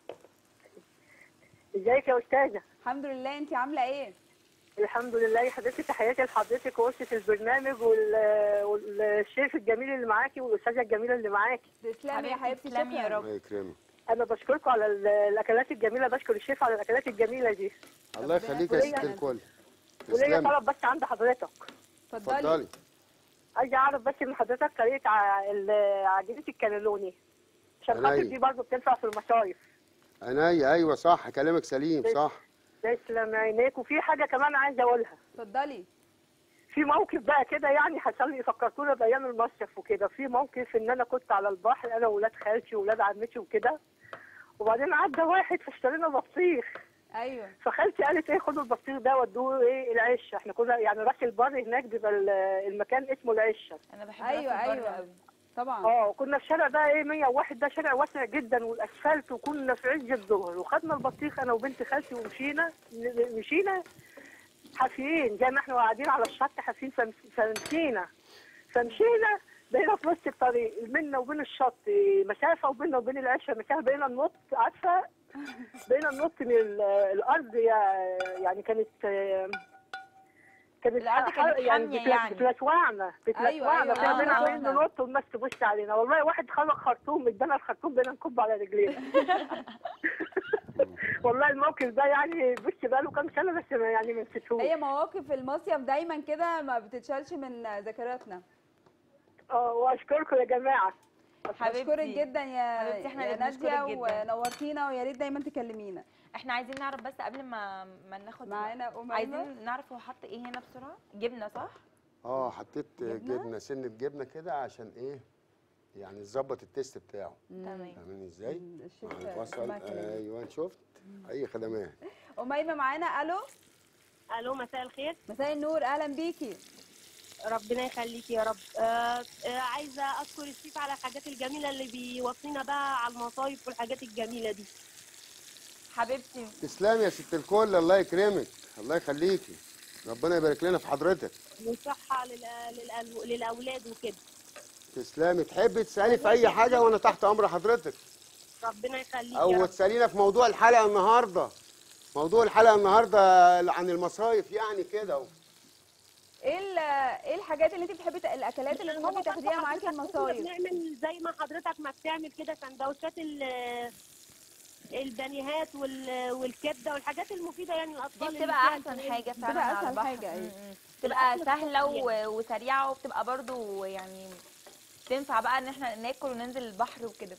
ازيك يا استاذه الحمد لله انت عامله ايه الحمد لله يا حبيبتي تحياتي لحضرتك ووسط البرنامج وال- والشيف الجميل اللي معاكي والاستاذه الجميله اللي معاكي تسلمي يا حبيبتي تسلمي يا شكرا رب الله يكرمك انا بشكركم على ال- الاكلات الجميله بشكر الشيف على الاكلات الجميله دي الله ربنا يخليك يا يخليك. ست الكل وليا تسلمي طلب بس عند حضرتك اتفضلي اتفضلي عايزه اعرف بس من حضرتك طريقه ع- ال- عجينه الكانيلوني عشان خاطر عينيا. دي برضه بتنفع في المصايف عينيا ايوه صح كلامك سليم صح تسلم عينيك وفي حاجه كمان عايزه اقولها اتفضلي في موقف بقى كده يعني حصل لي فكرتونا بايام المصيف وكده في موقف ان انا كنت على البحر انا واولاد خالتي واولاد عمتي وكده وبعدين عدى واحد فاشترينا بطيخ ايوه فخالتي قالت ايه خدوا البطيخ ده ودوه ايه العشه احنا كنا يعني راس البر هناك بيبقى ال- المكان اسمه العشه انا بحب ايوه راس البر ايوه قوي طبعا اه كنا في شارع بقى ايه 101 ده شارع واسع جدا والاسفلت وكنا في عز الظهر وخدنا البطيخ انا وبنت خالتي ومشينا ن- مشينا حافيين زي ما احنا قاعدين على الشط حافيين فم- فمشينا فمشينا بقينا في نص الطريق بيننا وبين الشط مسافه وبيننا وبين العشه مسافه بقينا ننط عارفه بقينا ننط من ال- الارض يا- يعني كانت آه، كانت الأرض ح- كانت يعني حامية بتل- يعني. بتلسوعنا بتلسوعنا أيوة، كنا بقينا آه، عمالين آه. ننط والناس تبص علينا والله واحد خلق خرطوم ادانا الخرطوم بقينا نكب على رجلينا والله الموقف ده يعني بص بقى له كام سنه بس ما يعني ما نسيتهوش هي مواقف المصيف دايما كده ما بتتشالش من ذاكرتنا اه واشكركم يا جماعه حبيبتي بشكرك جدا يا حبيبتي، احنا يا اللي بنشكرك ناديه جدا. ونورتينا ويا ريت دايما تكلمينا احنا عايزين نعرف بس قبل ما ما ناخد معانا أميمة. عايزين نعرف هو حط ايه هنا بسرعه جبنه صح اه حطيت جبنة؟ جبنه سنه جبنه كده عشان ايه يعني تظبط التيست بتاعه تمام فاهمين ازاي مم، الشيف مع البصل اسمها كلام. ايوه شفت اي خدمات أميمة معانا الو الو مساء الخير مساء النور اهلا بيكي ربنا يخليك يا رب آه آه عايزه اشكر الشيف على الحاجات الجميله اللي بيوصينا بقى على المصايف والحاجات الجميله دي حبيبتي تسلمي يا ست الكل الله يكرمك الله يخليكي ربنا يبارك لنا في حضرتك والصحه لل- للأل- للاولاد وكده تسلمي تحبي تسالي في اي حاجه وانا تحت امر حضرتك ربنا يخليك يا او رب تسالينا في موضوع الحلقه النهارده موضوع الحلقه النهارده عن المصايف يعني كده ايه ال- ايه الحاجات اللي انت بتحبي ت- الاكلات اللي بتحبي تاخديها معاكي المصايف بنعمل زي ما حضرتك ما بتعمل كده سندوتشات ال- البانيهات وال- والكبده والحاجات المفيده يعني دي الاطفال اللي بتبقى فيها احسن الفوائد. حاجه فعلا بتبقى على أسهل البحر. حاجة، أيوة. م- م. بتبقى سهله و- وسريعه وبتبقى برضو يعني تنفع بقى ان احنا ناكل وننزل البحر وكده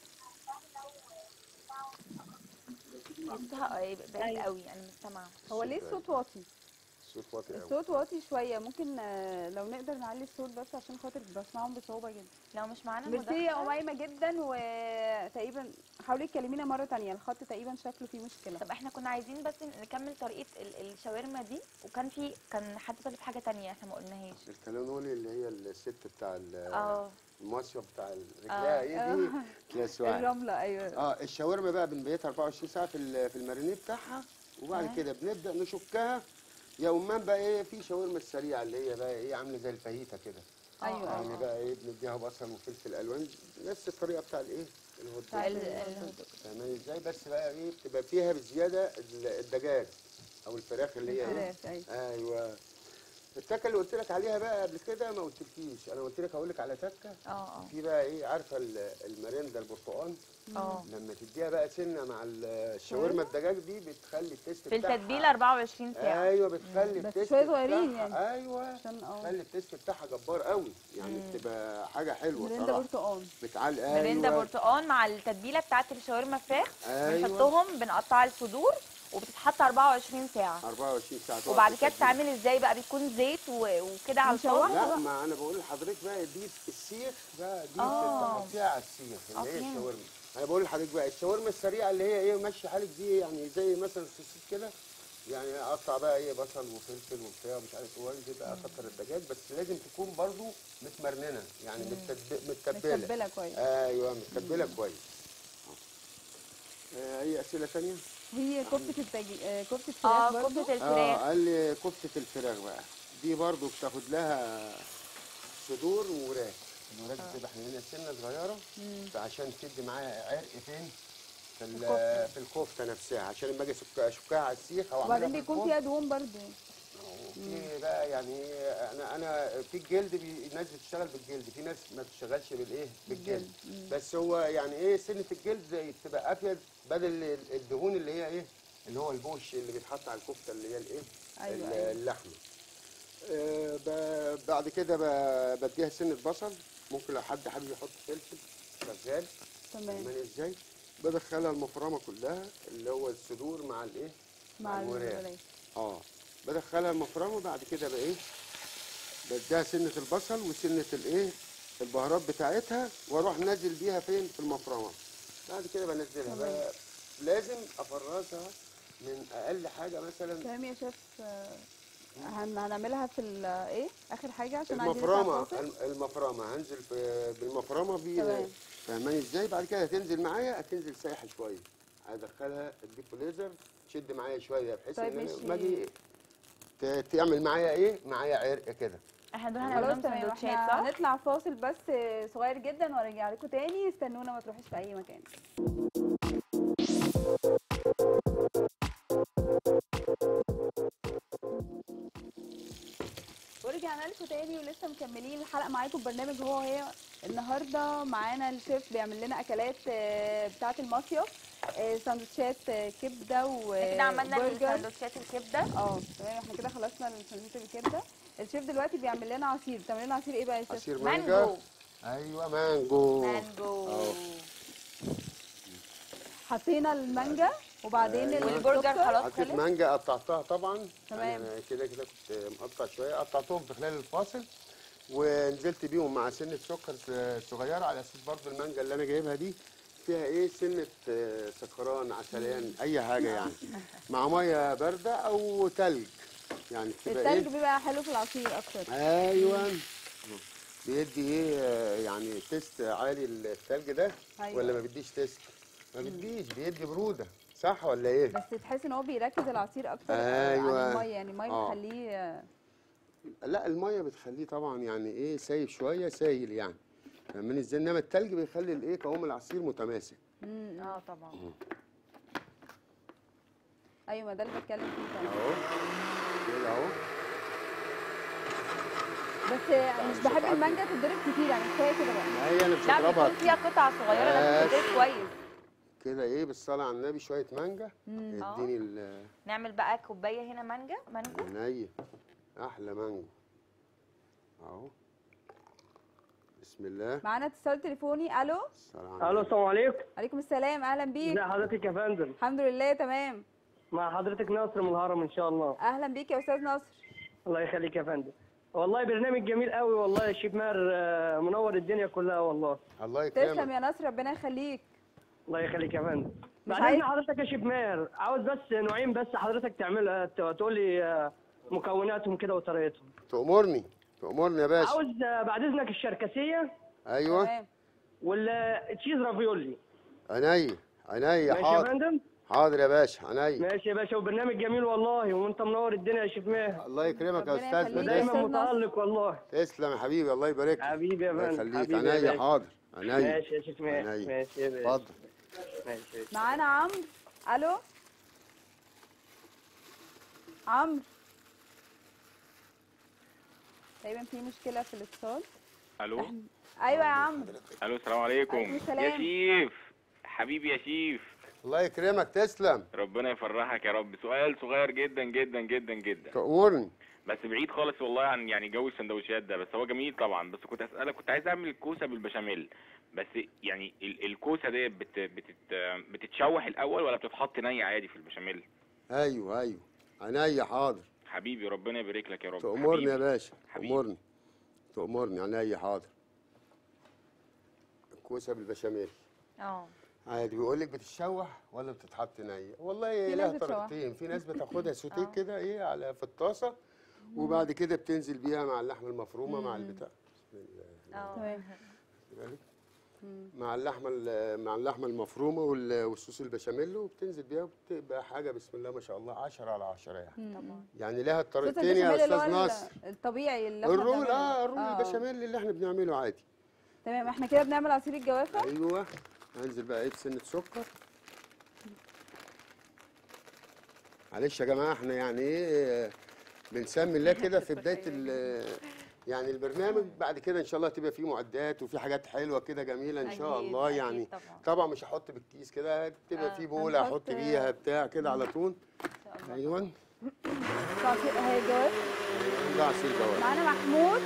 صوتها بعيد قوي انا مش سامعه هو ليه الصوت واطي الصوت واطي قوي الصوت واطي شويه ممكن آه، لو نقدر نعلي الصوت بس عشان خاطر بسمعهم بصعوبه جدا لو مش معانا ميرسي يا مداخلة. أميمة جدا وتقريبا حاولي تكلمينا مرة تانية الخط تقريبا شكله فيه مشكلة طب احنا كنا عايزين بس نكمل طريقه ال- الشاورما دي وكان في كان حد طالب حاجه تانية احنا ما قلناهاش الكالونولي اللي هي الست بتاع ال- اه المصيف بتاع الرجاله ايه آه. دي تلسوعي الرملة أيوه اه الشاورما بقى بنبيتها 24 ساعه في ال- في المارينيه بتاعها وبعد تمام. كده بنبدا نشكها يوما بقى ايه في شاورما السريعه اللي هي بقى ايه عامله زي الفاهيتا كده أيوه يعني أيوه بقى ايه بنديها بصل وفلفل الوان نفس الطريقه بتاع الايه الهوت دوج. بتاع ال- الهوت دوج. فاهماني ازاي بس بقى ايه بتبقى فيها بزياده ال- الدجاج او الفراخ اللي هي ايه الفراخ، أيوه ايوه التكه اللي قلت لك عليها بقى قبل كده ما قلتلكيش انا قلت لك هقول لك على تكه اه اه في بقى ايه عارفه ال- المرندا البرتقال اه لما تديها بقى سنه مع ال- الشاورما الدجاج دي بتخلي التيست في بتاعها التتبيله 24 ساعه ايوه بتخلي بس التيست شوية صغيرين بتاعها- يعني. ايوه عشان اه تخلي التيست بتاعها جبار قوي يعني بتبقى حاجه حلوه مرندة صراحه برتقال بتعلق مرندا ايوه برتقال مع التتبيله بتاعت الشاورما فراخ أيوة. بنحطهم بنقطع الصدور وبتتحط 24 ساعه 24 ساعه تقعد وبعد في كده التتبيلة. بتتعمل ازاي بقى بيكون زيت و- وكده على مشوحة الفرن لا ما انا بقول لحضرتك بقى دي السيخ بقى دي آه. بتحطيها على السيخ اللي هي أوكي. الشاورما انا بقول لحضرتك بقى الشاورما السريعه اللي هي ايه ماشي حالك دي يعني زي مثلا السوسيس كده يعني اقطع بقى ايه بصل وفلفل وبتاع ومش عارف ايه وانزل بقى اكتر الدجاج بس لازم تكون برضو متمرننه يعني متتب- متبله متبلة كويس ايوه متبله كويس آه، اي اسئله ثانيه؟ وهي كفتة التجي... آه، كفتة اه فراخ برضه كفته اه الفراخ قال لي كفته الفراخ بقى دي برضو بتاخد لها صدور ووراك الوراك بتبقى احنا هنا سنه صغيره فعشان تدي معاها عرق فين في ال- الكفتة. في الكفته نفسها عشان لما اجي أسك- اشكها على السيخ او أعملها وبعدين في بيكون الفرن. فيها دهون برضه في بقى يعني إيه، انا انا في الجلد بي- الناس بتشتغل بالجلد في ناس ما بتشتغلش بالايه بالجلد بس هو يعني ايه سنه الجلد زي بتبقى افيد بدل ال- الدهون اللي هي ايه اللي هو البوش اللي بيتحط على الكفته اللي هي الايه أيوة، ال- أيوة. اللحمه آه، ب- بعد كده ب- بديها سنه بصل ممكن لو حد حابب يحط فلفل شغال تمام فاهماني ازاي بدخلها المفرمه كلها اللي هو الصدور مع الايه مع الوراك. الوراك اه بدخلها المفرمه بعد كده بقى ايه بديها سنه البصل وسنه الايه البهارات بتاعتها واروح نازل بيها فين في المفرمه بعد كده بنزلها بقى لازم افرزها من اقل حاجه مثلا تمام يا شيف آه، هن- هنعملها في ال- ايه اخر حاجه عشان عايزين نطلع المفرمه فاصل. الم- المفرمه هنزل في بالمفرمه بي تمام. فاهماني ازاي بعد كده هتنزل معايا هتنزل سايحه شويه هدخلها الديب ليزر تشد معايا شويه بحيث طيب ان انا ماشي. لما اجي ت- تعمل معايا ايه معايا عرق كده احنا دول خلاص هنعمل تمام سندوتشات احنا صح؟ هنطلع فاصل بس آه، صغير جدا وارجع لكم تاني استنونا ما تروحوش في اي مكان ورجعنا لكم تاني ولسه مكملين الحلقه معاكم برنامج هو هي النهارده معانا الشيف بيعمل لنا اكلات آه، بتاعه المصيف آه، سندوتشات آه، كبده احنا كده عملنا وبرجر سندوتشات الكبده اه تمام احنا كده خلصنا السندوتش الكبده الشيف دلوقتي بيعمل لنا عصير بتعمل لنا عصير ايه بقى يا شيف عصير مانجو مانجا ايوه مانجو مانجو أهو. حطينا المانجا وبعدين أيوة. والبرجر السكر. خلاص حطيت خلص مانجا قطعتها طبعا تمام. أنا كده كده كنت مقطع شويه قطعتهم في خلال الفاصل ونزلت بيهم مع سنه سكر س- صغيره على اساس برضو المانجا اللي انا جايبها دي فيها ايه سنه آه، سكران عسلان اي حاجه يعني مع ميه بارده او تلج يعني بتبقى التلج ايه بيبقى حلو في العصير اكتر ايوه بيدي ايه آه، يعني تيست عالي التلج ده أيوة. ولا ما بيديش تيست ما بيديش بيدي بروده صح ولا ايه بس تحس ان هو بيركز العصير اكتر أيوة. عن الميه يعني الميه آه. بتخليه آه، لا الميه بتخليه طبعا يعني ايه سايب شويه سايل يعني فاهماني ازاي انما التلج بيخلي الايه قوام العصير متماسك مم. اه طبعا ايوه ما ده اللي بتكلم فيه فعلا. اهو كده اهو بس آه، مش بحب المانجا تتضرب كتير يعني كفايه كده بقى ما هي انا مش لا هضربها بيكون فيها قطع صغيره لازم بس. تتضرب كويس كده ايه بالصلاه على النبي شويه مانجا اديني ال- نعمل بقى كوبايه هنا مانجا مانجو عينيا احلى مانجو اهو بسم الله معانا اتصال تليفوني الو السلام الو السلام عليكم عليكم السلام اهلا ازي بيك حضرتك يا فندم الحمد لله تمام مع حضرتك ناصر من الهرم ان شاء الله اهلا بيك يا استاذ نصر الله يخليك يا فندم والله برنامج جميل قوي والله يا شيف ماهر آه، منور الدنيا كلها والله الله تسلم يكرمك يا نصر ربنا يخليك الله يخليك يا فندم مش بعدين عايز- حضرتك يا شيف ماهر عاوز بس نوعين بس حضرتك تعمل آه، ت- تقول لي آه، مكوناتهم كده وطريقتهم تأمرني تأمرني يا باشا عاوز آه، بعد اذنك الشركسيه ايوه تمام والتشيز رافيولي عينيا عينيا ماشي يا حاضر فندم حاضر يا باشا عينيا ماشي يا باشا وبرنامج جميل والله وانت منور الدنيا يا شيف ماهر الله يكرمك يا ربنا استاذ يخليك. تسلم ودايما أستاذ ناصر. متالق والله تسلم يا حبيبي الله يبارك لك حبيبي يا الله فندم يخليك حبيبي يا عينيا باشا. حاضر عينيا ماشي يا شيف ماهر عينيا. ماشي يا باشا اتفضل ماشي يا شيف. معانا عمرو الو عمرو تقريبا في مشكله في الاتصال الو ايوه يا عمرو الو السلام عليكم عليكم السلام. يا شيف حبيبي يا شيف الله يكرمك تسلم ربنا يفرحك يا رب سؤال صغير جدا جدا جدا جدا تأمرني بس بعيد خالص والله عن يعني جو السندوتشات ده بس هو جميل طبعا بس كنت اسالك كنت عايز اعمل الكوسه بالبشاميل بس يعني ال- الكوسه دي بت بتت بتتشوح الاول ولا بتتحط نيه عادي في البشاميل ايوه ايوه عينيا حاضر حبيبي ربنا يبارك لك يا رب تأمرني يا حبيبي. باشا حبيبي. تأمرني تأمرني عينيا حاضر الكوسه بالبشاميل اه عادي بيقول لك بتتشوح ولا بتتحط نيه والله في لها ناس بتشوح. طريقتين في ناس بتاخدها سوتيه آه. كده ايه على في الطاسه وبعد كده بتنزل بيها مع اللحمه المفرومه مع البتاع بسم الله اه تمام خدي بالك. مع اللحمه ال- مع اللحمه المفرومه وال- والصوص البشاميل وبتنزل بيها وبتبقى حاجه بسم الله ما شاء الله 10 على 10 يعني طبعا يعني لها صوص الطريقتين يا البشاميل اللي استاذ هو ناصر ال- الطبيعي اللي احنا الرول بنعمله. اه الرول البشاميل اللي احنا بنعمله عادي تمام احنا كده بنعمل عصير الجوافه ايوه هنزل بقى ايه بسنه سكر معلش يا جماعه احنا يعني ايه بنسمي الله كده في بدايه ال- يعني البرنامج بعد كده ان شاء الله تبقى فيه معدات وفي حاجات حلوه كده جميله ان شاء أكيد، الله أكيد يعني طبعا. طبعا مش هحط بالكيس كده تبقى آه، في بوله هنحط- احط بيها بتاع كده على طول ان شاء الله ايوه عصير- هي جواب ده عصير جواب معانا محمود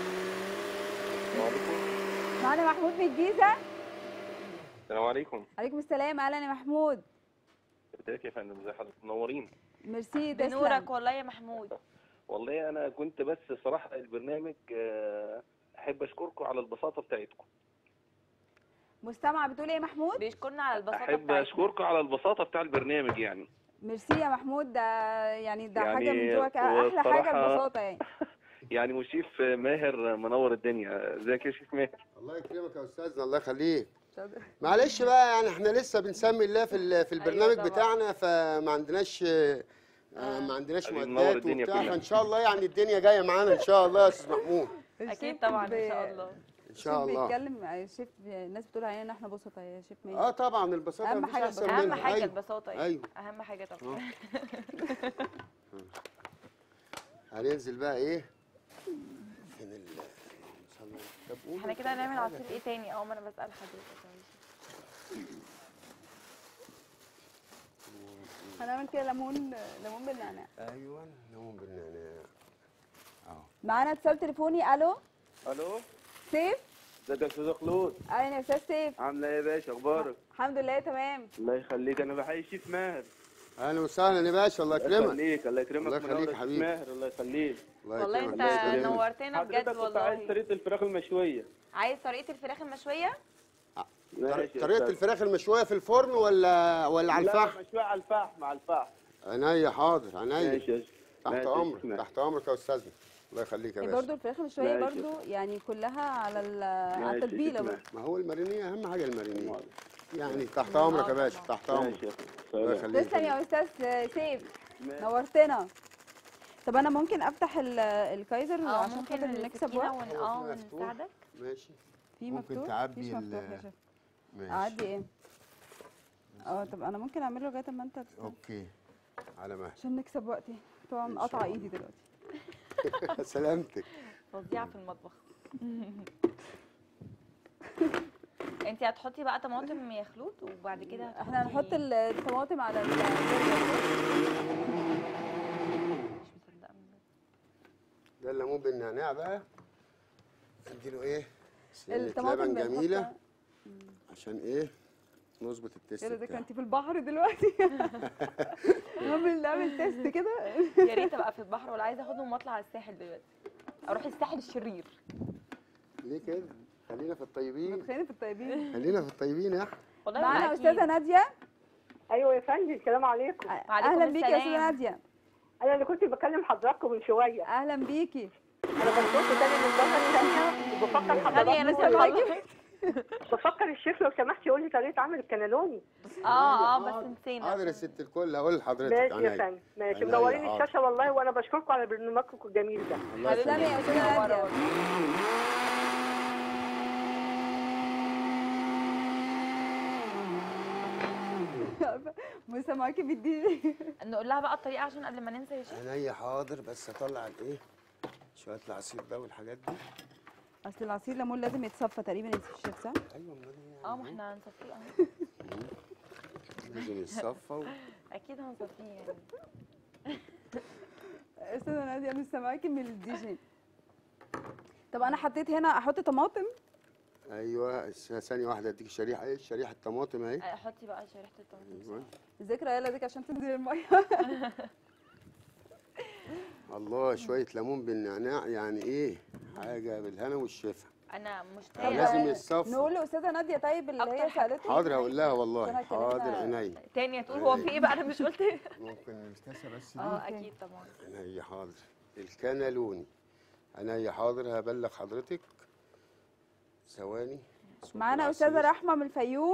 معانا محمود من الجيزه السلام عليكم عليكم السلام اهلا يا محمود ازيك يا فندم ازي حضرتك منورين ميرسي بنورك تسلم والله يا محمود والله انا كنت بس صراحه البرنامج آه، احب اشكركم على البساطه بتاعتكم مستمع بتقول ايه يا محمود بيشكرنا على البساطه احب بتاعتنا اشكركم على البساطه بتاع البرنامج يعني ميرسي يا محمود ده يعني ده يعني حاجه من ذوقك احلى حاجه والصراحة- البساطه يعني يعني مشيف ماهر منور الدنيا ازيك يا شيف ماهر الله يكرمك يا استاذنا الله يخليك معلش بقى يعني احنا لسه بنسمي الله في ال- في البرنامج طبعا. بتاعنا فما عندناش آه، ما عندناش حبيبي، منور معدات الدنيا وبتاع كلها. فان شاء الله يعني الدنيا جايه معانا ان شاء الله يا استاذ محمود اكيد طبعا ان شاء الله ان شاء الله بيتكلم الشيف الناس بتقول علينا ان احنا بسطة يا شيف مين اه طبعا البساطه أهم مفيش حاجة أحسن البساطة. اهم منها. حاجه أيوة. البساطه يعني. ايوه اهم حاجه طبعا هننزل بقى ايه فين ال صلى- طب قولي احنا كده هنعمل عصير ايه تاني اه ما انا بسال حضرتك هنعمل كده ليمون ليمون بالنعناع ايوه ليمون بالنعناع معانا اتصال تليفوني الو الو سيف ازيك يا استاذ خلود اهلا يا استاذ سيف عامله ايه يا باشا اخبارك الحمد لله تمام الله يخليك انا بحيي الشيف ماهر اهلا وسهلا يا باشا الله الله يكرمك يخليك الله يكرمك الله يخليك منور يا الشيف حبيبي. ماهر الله يخليك الله والله يكرمك انت الله يكرمك. نورتنا بجد حضرتك كنت عايز والله طريقه الفراخ المشويه عايز طريقه الفراخ المشويه طر- ماشي يا طريقه أستاذ. الفراخ المشويه في الفرن ولا ولا على لا، لا، الفحم مشويه على الفحم على الفحم عينيا حاضر عينيا ماشي يا تحت ماشي يا امرك شيخ ماهر. تحت امرك يا استاذنا الله يخليك يا هي باشا برضو الفراخ المشويه ماشي. برضو يعني كلها على ال- على ماشي يا التتبيله شيخ برضو ماهر. ما هو المارينيه اهم حاجه المارينيه يعني تحت امرك يا باشا تحت امرك ماشي يا الله أستاذ. يخليك تسلم يا استاذ سيف ماشي. نورتنا طب انا ممكن افتح ال- الكايزر اه عشان ممكن خاطر نكسب السكينه وقت ون... هو اه في مفتوح. ونساعدك ماشي في ممكن مفتوح تعبي مفيش مفتوح ال- يا شيف ماشي اعدي ايه اه طب انا ممكن اعمله لغايه اما انت اوكي على مهلك عشان نكسب وقتي طبعا قطع ايدي دلوقتي سلامتك فظيعه في المطبخ انت هتحطي بقى طماطم يا خلود وبعد كده احنا هنحط هتحطي- ال- الطماطم على ال- مش مصدقه من ده. ده الليمون بالنعناع بقى اديله ايه سنة الطماطم لبن بنحطها- جميله عشان ايه نظبط التست يا ده بتاعه كنت في البحر دلوقتي نعمل نعمل تيست كده يا ريت ابقى في البحر ولا عايزه اخدهم واطلع على الساحل دلوقتي اروح الساحل الشرير ليه كده خلينا في الطيبين متخيلين في الطيبين خلينا في الطيبين يا احمد والله معانا أكيد. استاذه ناديه ايوه يا فندم السلام عليكم وعليكم اهلا بيكي يا استاذه السلام. ناديه انا اللي كنت بكلم حضراتكم من شويه اهلا بيكي انا بنصت تاني من الظهر ثانيه وبفكر ثانيه يا حضراتكم ناس بفكر الشيف لو سمحت يقول لي طريقه عمل الكنالوني اه اه بس نسينا حاضر يا ست الكل هقول لحضرتك ماشي يا عينيا. فندم ماشي عينيا، منورين حاضر. الشاشه والله وانا بشكركم على برنامجكم الجميل ده الله تسلمي يخليك يا استاذه ناديه موسى معاكي بيديني نقول لها بقى الطريقه عشان قبل ما ننسى يا شيخ عينيا حاضر بس اطلع الايه شويه العصير ده والحاجات دي اصل العصير ليمون لازم يتصفى تقريبا يا الشيف صح؟ ايوه امال ايه اه يعني؟ ما احنا هنصفيه اهو لازم يتصفى و... اكيد هنصفيه يعني استاذه ناديه انا سامعاكي من الدي جي طب انا حطيت هنا احط طماطم ايوه س- ثانيه واحده اديك شريحه ايه شريحه طماطم اهي آه، حطي بقى شريحه الطماطم ايوه ذكرى يلا ديك عشان تنزل الميه الله شويه ليمون بالنعناع يعني ايه حاجه بالهنا والشفا انا مشتاقه لازم يتصفى نقول لاستاذه ناديه طيب اللي أكتر هي حاجة. سالته حاضر هقول لها عشان والله أكلمها. حاضر عينيا تاني هتقول هو في ايه بقى انا مش قلت إيه؟ ممكن الكاسه بس دي اه اكيد طبعا عينيا حاضر الكنالوني عينيا حاضر هبلغ حضرتك ثواني معانا العصير. استاذه رحمه من الفيوم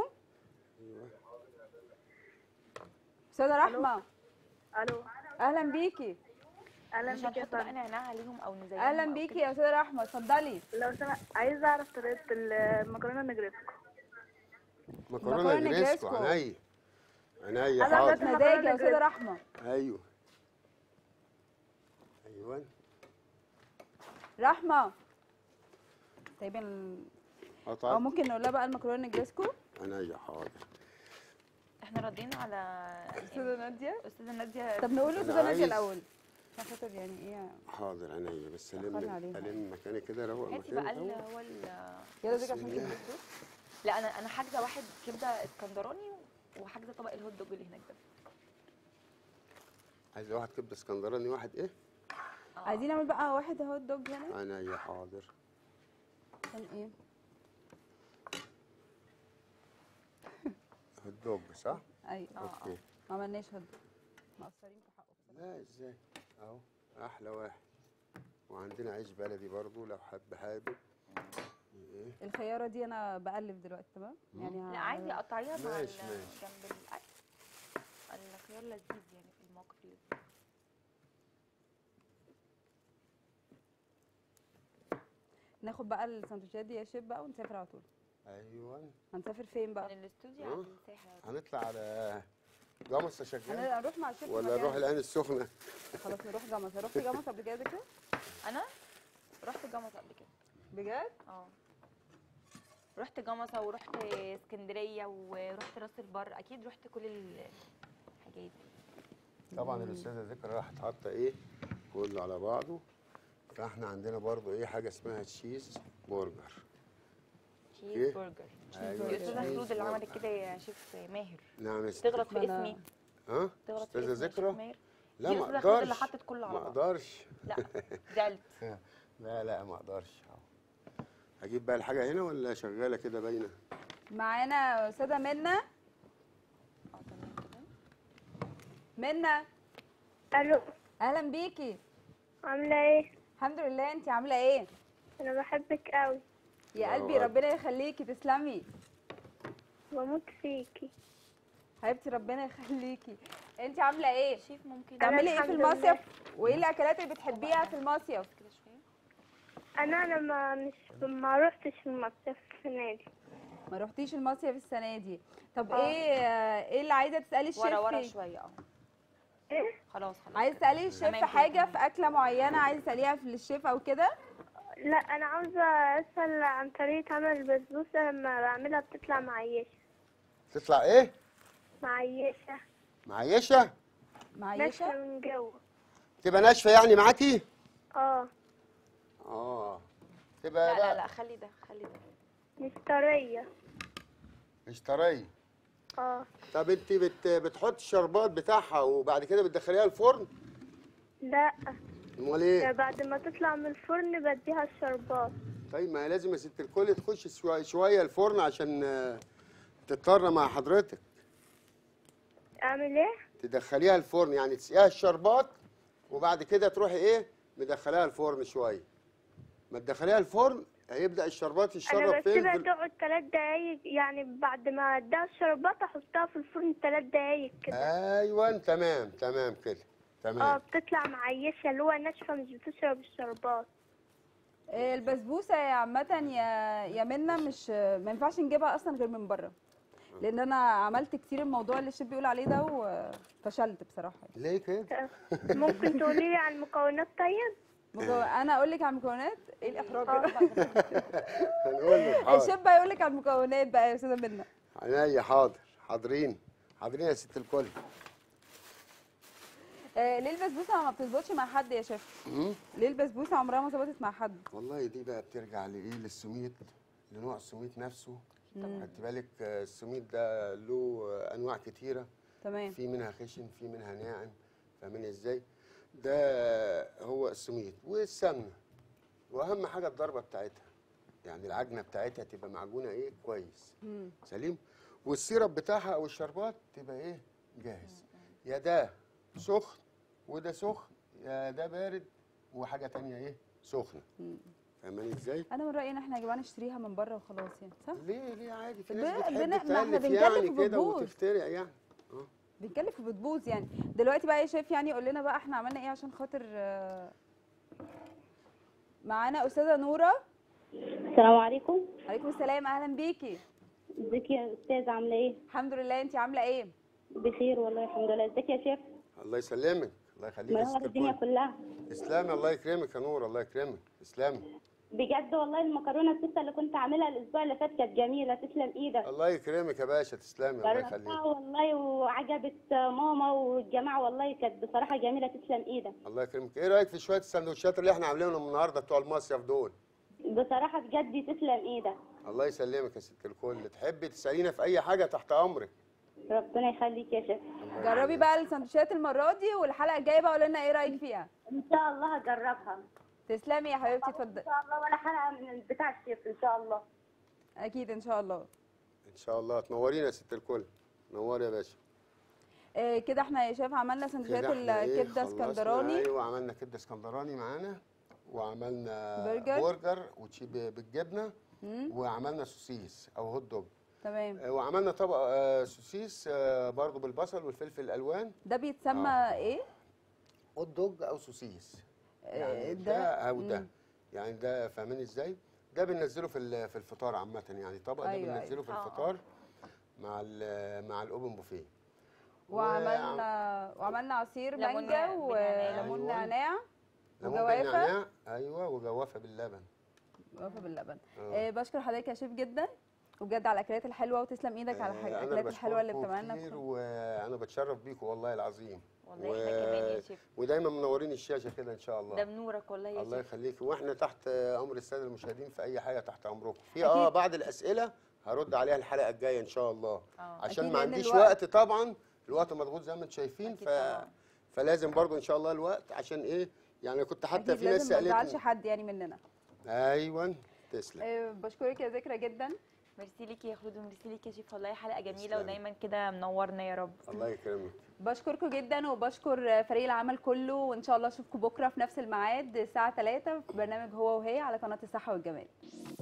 استاذه رحمه الو اهلا بيكي اهلا مش بك يا هنحط بقى فندم نعناع عليهم او نزينهم اهلا أو بيكي كده. يا استاذه رحمه اتفضلي لو سمحت عايزه اعرف طريقه المكرونه النجريسكو مكرونه مكرونة نجريسكو نجريسكو. عينيا عينيا أنا حاضر عملت- مزاج يا استاذه رحمه ايوه ايوه رحمه طيب ال- او قطعت ممكن نقول لها بقى المكرونه نجرسكو عينيا حاضر احنا ردينا على استاذه ناديه استاذه ناديه طب نقول أنا لاستاذه ناديه عايز- الاول عشان خاطر يعني ايه حاضر عينيا بس الم أخرنا عليها. الم مكاني كده روق هاتي مكاني بقى اللي الأول. هو ال- يلا دي عشان بسم كده الله. لا انا انا حاجزه واحد كبده اسكندراني وحاجزه طبق الهوت دوج اللي هناك ده عايز واحد كبده اسكندراني واحد ايه عايزين نعمل بقى واحد هوت دوج هنا عينيا حاضر عشان ايه هوت دوج صح اي اوكي ما عملناش هوت دوج مقصرين في حقه بصراحه لا ازاي اهو احلى واحد وعندنا عيش بلدي برضو لو حد حابب ايه الخياره دي انا بقلب دلوقتي تمام يعني لا عايزه اقطعيها مع ماشي، ال- ماشي. جنب الاكل الخيار لذيذ يعني في الموقف اللذيذ ناخد بقى السندوتشات دي يا شيف بقى ونسافر على طول ايوه هنسافر فين بقى من الاستوديو أه. على الساحل هنطلع على جمصة شغال هنروح مع الشيف ولا مكان. نروح العين السخنة خلاص نروح جمصة رحت جمصة قبل كده كده انا رحت جمصة قبل كده بجد اه رحت جمصة ورحت اسكندرية ورحت راس البر اكيد رحت كل الحاجات دي طبعا الاستاذة ذكرى راحت حاطة ايه كله على بعضه فاحنا عندنا برضو ايه حاجة اسمها تشيز برجر تشيز برجر ايوه دي استاذة تشيز خلود اللي عملت برجر. كده يا شيف ماهر نعم يا ست. تغلط في ما أنا- اسمي ها تغلط في استاذة اسمي يا شيف ذكرى ماهر لا دي ما أستاذة خلود اللي اقدرش حطت كله على ما بعض اقدرش لا زعلت لا لا ما اقدرش أهو. اجيب بقى الحاجة هنا ولا شغالة كده باينة معانا استاذة منى اه تمام كده منى الو اهلا بيكي عامله ايه الحمد لله انت عامله ايه انا بحبك قوي يا الله قلبي أكبر. ربنا يخليكي تسلمي بموت فيكي حبيبتي ربنا يخليكي انت عامله ايه شيف ممكن بتعملي ايه في الحمد لله. المصيف وايه الاكلات اللي بتحبيها في المصيف كده شوية انا لما مش ما روحتش المصيف السنه دي ما روحتيش المصيف السنه دي طب آه. ايه ايه اللي عايزه تسالي الشيف ورا ورا فيه؟ شوية اه ايه خلاص خلاص عايزه كده. تسالي الشيف تمام في كده، حاجه تمام. في اكله معينه عايزه تساليها في الشيف او كده لا انا عاوزه اسال عن طريقه عمل البسبوسه لما بعملها بتطلع معيشه تطلع ايه معيشه معيشة معيشه ناشفه من جوه تبقى ناشفة يعني معاكي اه اه تبقى لا لا بقى لا خلي ده خلي ده مش طريه مش طرية اه طب انت بت... بتحط الشربات بتاعها وبعد كده بتدخليها الفرن لا امال ايه بعد ما تطلع من الفرن بديها الشربات طيب ما هي لازم يا ست الكل تخش شويه شويه الفرن عشان آه، تضطر مع حضرتك اعمل ايه تدخليها الفرن يعني تسقيها الشربات وبعد كده تروحي ايه مدخليها الفرن شويه ما تدخليها الفرن هيبدا الشربات انا يتشرب فين بسيبها في ال- تقعد ثلاث دقايق يعني بعد ما اديها الشربات احطها في الفرن ثلاث دقايق كده ايوه تمام تمام كده اه تمام بتطلع معيشه اللي هو ناشفه مش بتشرب الشربات إيه البسبوسه يا عامه يا يا منى مش ما ينفعش نجيبها اصلا غير من بره لان انا عملت كتير الموضوع اللي الشيف بيقول عليه ده وفشلت بصراحه ليه كده ممكن تقولي لي على المكونات طيب مكو- انا اقول لك على المكونات ايه الاحراج ده؟ هنقول لك حاضر الشيف بقى يقول لك على المكونات بقى يا استاذه منى عينيا حاضر حاضرين حاضرين يا ست الكل آه ليه البسبوسه ما بتظبطش مع حد يا شيف مم؟ ليه البسبوسه عمرها ما ظبطت مع حد والله دي بقى بترجع لايه للسميد لنوع السميد نفسه خدت بالك آه، السميد ده له آه، انواع كتيره تمام في منها خشن في منها ناعم فاهمين ازاي ده هو السميد والسمنه واهم حاجه الضربه بتاعتها يعني العجنه بتاعتها تبقى معجونه ايه كويس مم. سليم والسيرب بتاعها او الشربات تبقى ايه جاهز يا ده سخن وده سخن يا ده بارد وحاجه تانية ايه سخنه مم. فاهماني ازاي انا من رايي ان احنا يا جماعه نشتريها من بره وخلاص يعني صح ليه ليه عادي في ب- ناس بتحب بن- ما احنا تألف بنكلف يعني كده وبتبوظ. وتخترع يعني اه بنكلف وبتبوظ يعني دلوقتي بقى يا شيف يعني قول لنا بقى احنا عملنا ايه عشان خاطر آه، معانا استاذه نوره السلام عليكم عليكم السلام اهلا بيكي ازيك يا استاذه عامله ايه الحمد لله انت عامله ايه بخير والله الحمد لله ازيك يا شيخ الله يسلمك الله يخليك يا ست منور الدنيا الكل كلها اسلامي الله يكرمك يا نور الله يكرمك اسلامي بجد والله المكرونه السته اللي كنت عاملها الاسبوع اللي فات كانت جميله تسلم ايدك الله يكرمك يا باشا تسلمي الله جربتها يخليك والله وعجبت ماما والجماعه والله كانت بصراحه جميله تسلم ايدك الله يكرمك ايه رايك في شويه السندوتشات اللي احنا عاملينهم النهارده بتوع المصيف دول بصراحه بجد تسلم ايدك الله يسلمك يا ست الكل تحبي تسالينا في اي حاجه تحت امرك ربنا يخليك يا شيخ جربي بقى السندوتشات المره دي والحلقه الجايه بقى قولي لنا ايه رايك فيها ان شاء الله هجربها تسلمي يا حبيبتي ان اتفضلي شاء الله ولا حلقه من بتاع الشيف ان شاء الله اكيد ان شاء الله ان شاء الله تنورينا يا ست الكل نوري يا باشا آه، كده احنا يا شيف عملنا سندوتشات كده احنا إيه الكبده خلصنا. اسكندراني ايوه عملنا كبده اسكندراني معانا وعملنا برجر. برجر وتشي ب- بالجبنه مم، وعملنا سوسيس او هوت دوج تمام آه، وعملنا طبق آه، سوسيس آه، برضو بالبصل والفلفل الالوان ده بيتسمى ايه هوت دوج او سوسيس آه، يعني ده- ده او ده مم. يعني ده فاهمين ازاي ده بننزله في ال- في الفطار عامه يعني طبق ده أيوة، بننزله في أيوة. آه، آه. الفطار مع ال- مع الاوبن بوفيه وعملنا وعملنا عصير ليمون مانجا بالنعناع. وليمون أيوة. نعناع ليمون وجوافة. بالنعناع ايوه وجوافه باللبن جوافه باللبن آه. آه، بشكر حضرتك يا شيف جدا وبجد على الاكلات الحلوه وتسلم ايدك على آه، الحاجة- أنا الاكلات الحلوه اللي بشكركم بتعملنا كتير في- وانا بتشرف بيكم والله العظيم والله احنا كمان يا شيف ودايما منورين الشاشه كده ان شاء الله ده بنورك والله يا الله شيف يخليك واحنا تحت امر الساده المشاهدين في اي حاجه تحت امركم في اه بعض الاسئله هرد عليها الحلقه الجايه ان شاء الله اه عشان أكيد ما لأن عنديش الوقت- وقت طبعا الوقت مضغوط زي ما انتم شايفين أكيد ف... طبعاً. فلازم برضو ان شاء الله الوقت عشان ايه يعني كنت حتى اكيد في ناس لازم ما تزعلش سالتني حد يعني مننا ايوه تسلم آه، بشكرك يا ذكرى جدا ميرسي ليكي يا خلود وميرسي ليكي يا شيف والله حلقه جميله تسلمي. ودايما كده منورنا يا رب الله يكرمك بشكركم جدا وبشكر فريق العمل كله وان شاء الله اشوفكم بكره في نفس الميعاد الساعه 3 في برنامج هو وهي على قناه الصحه والجمال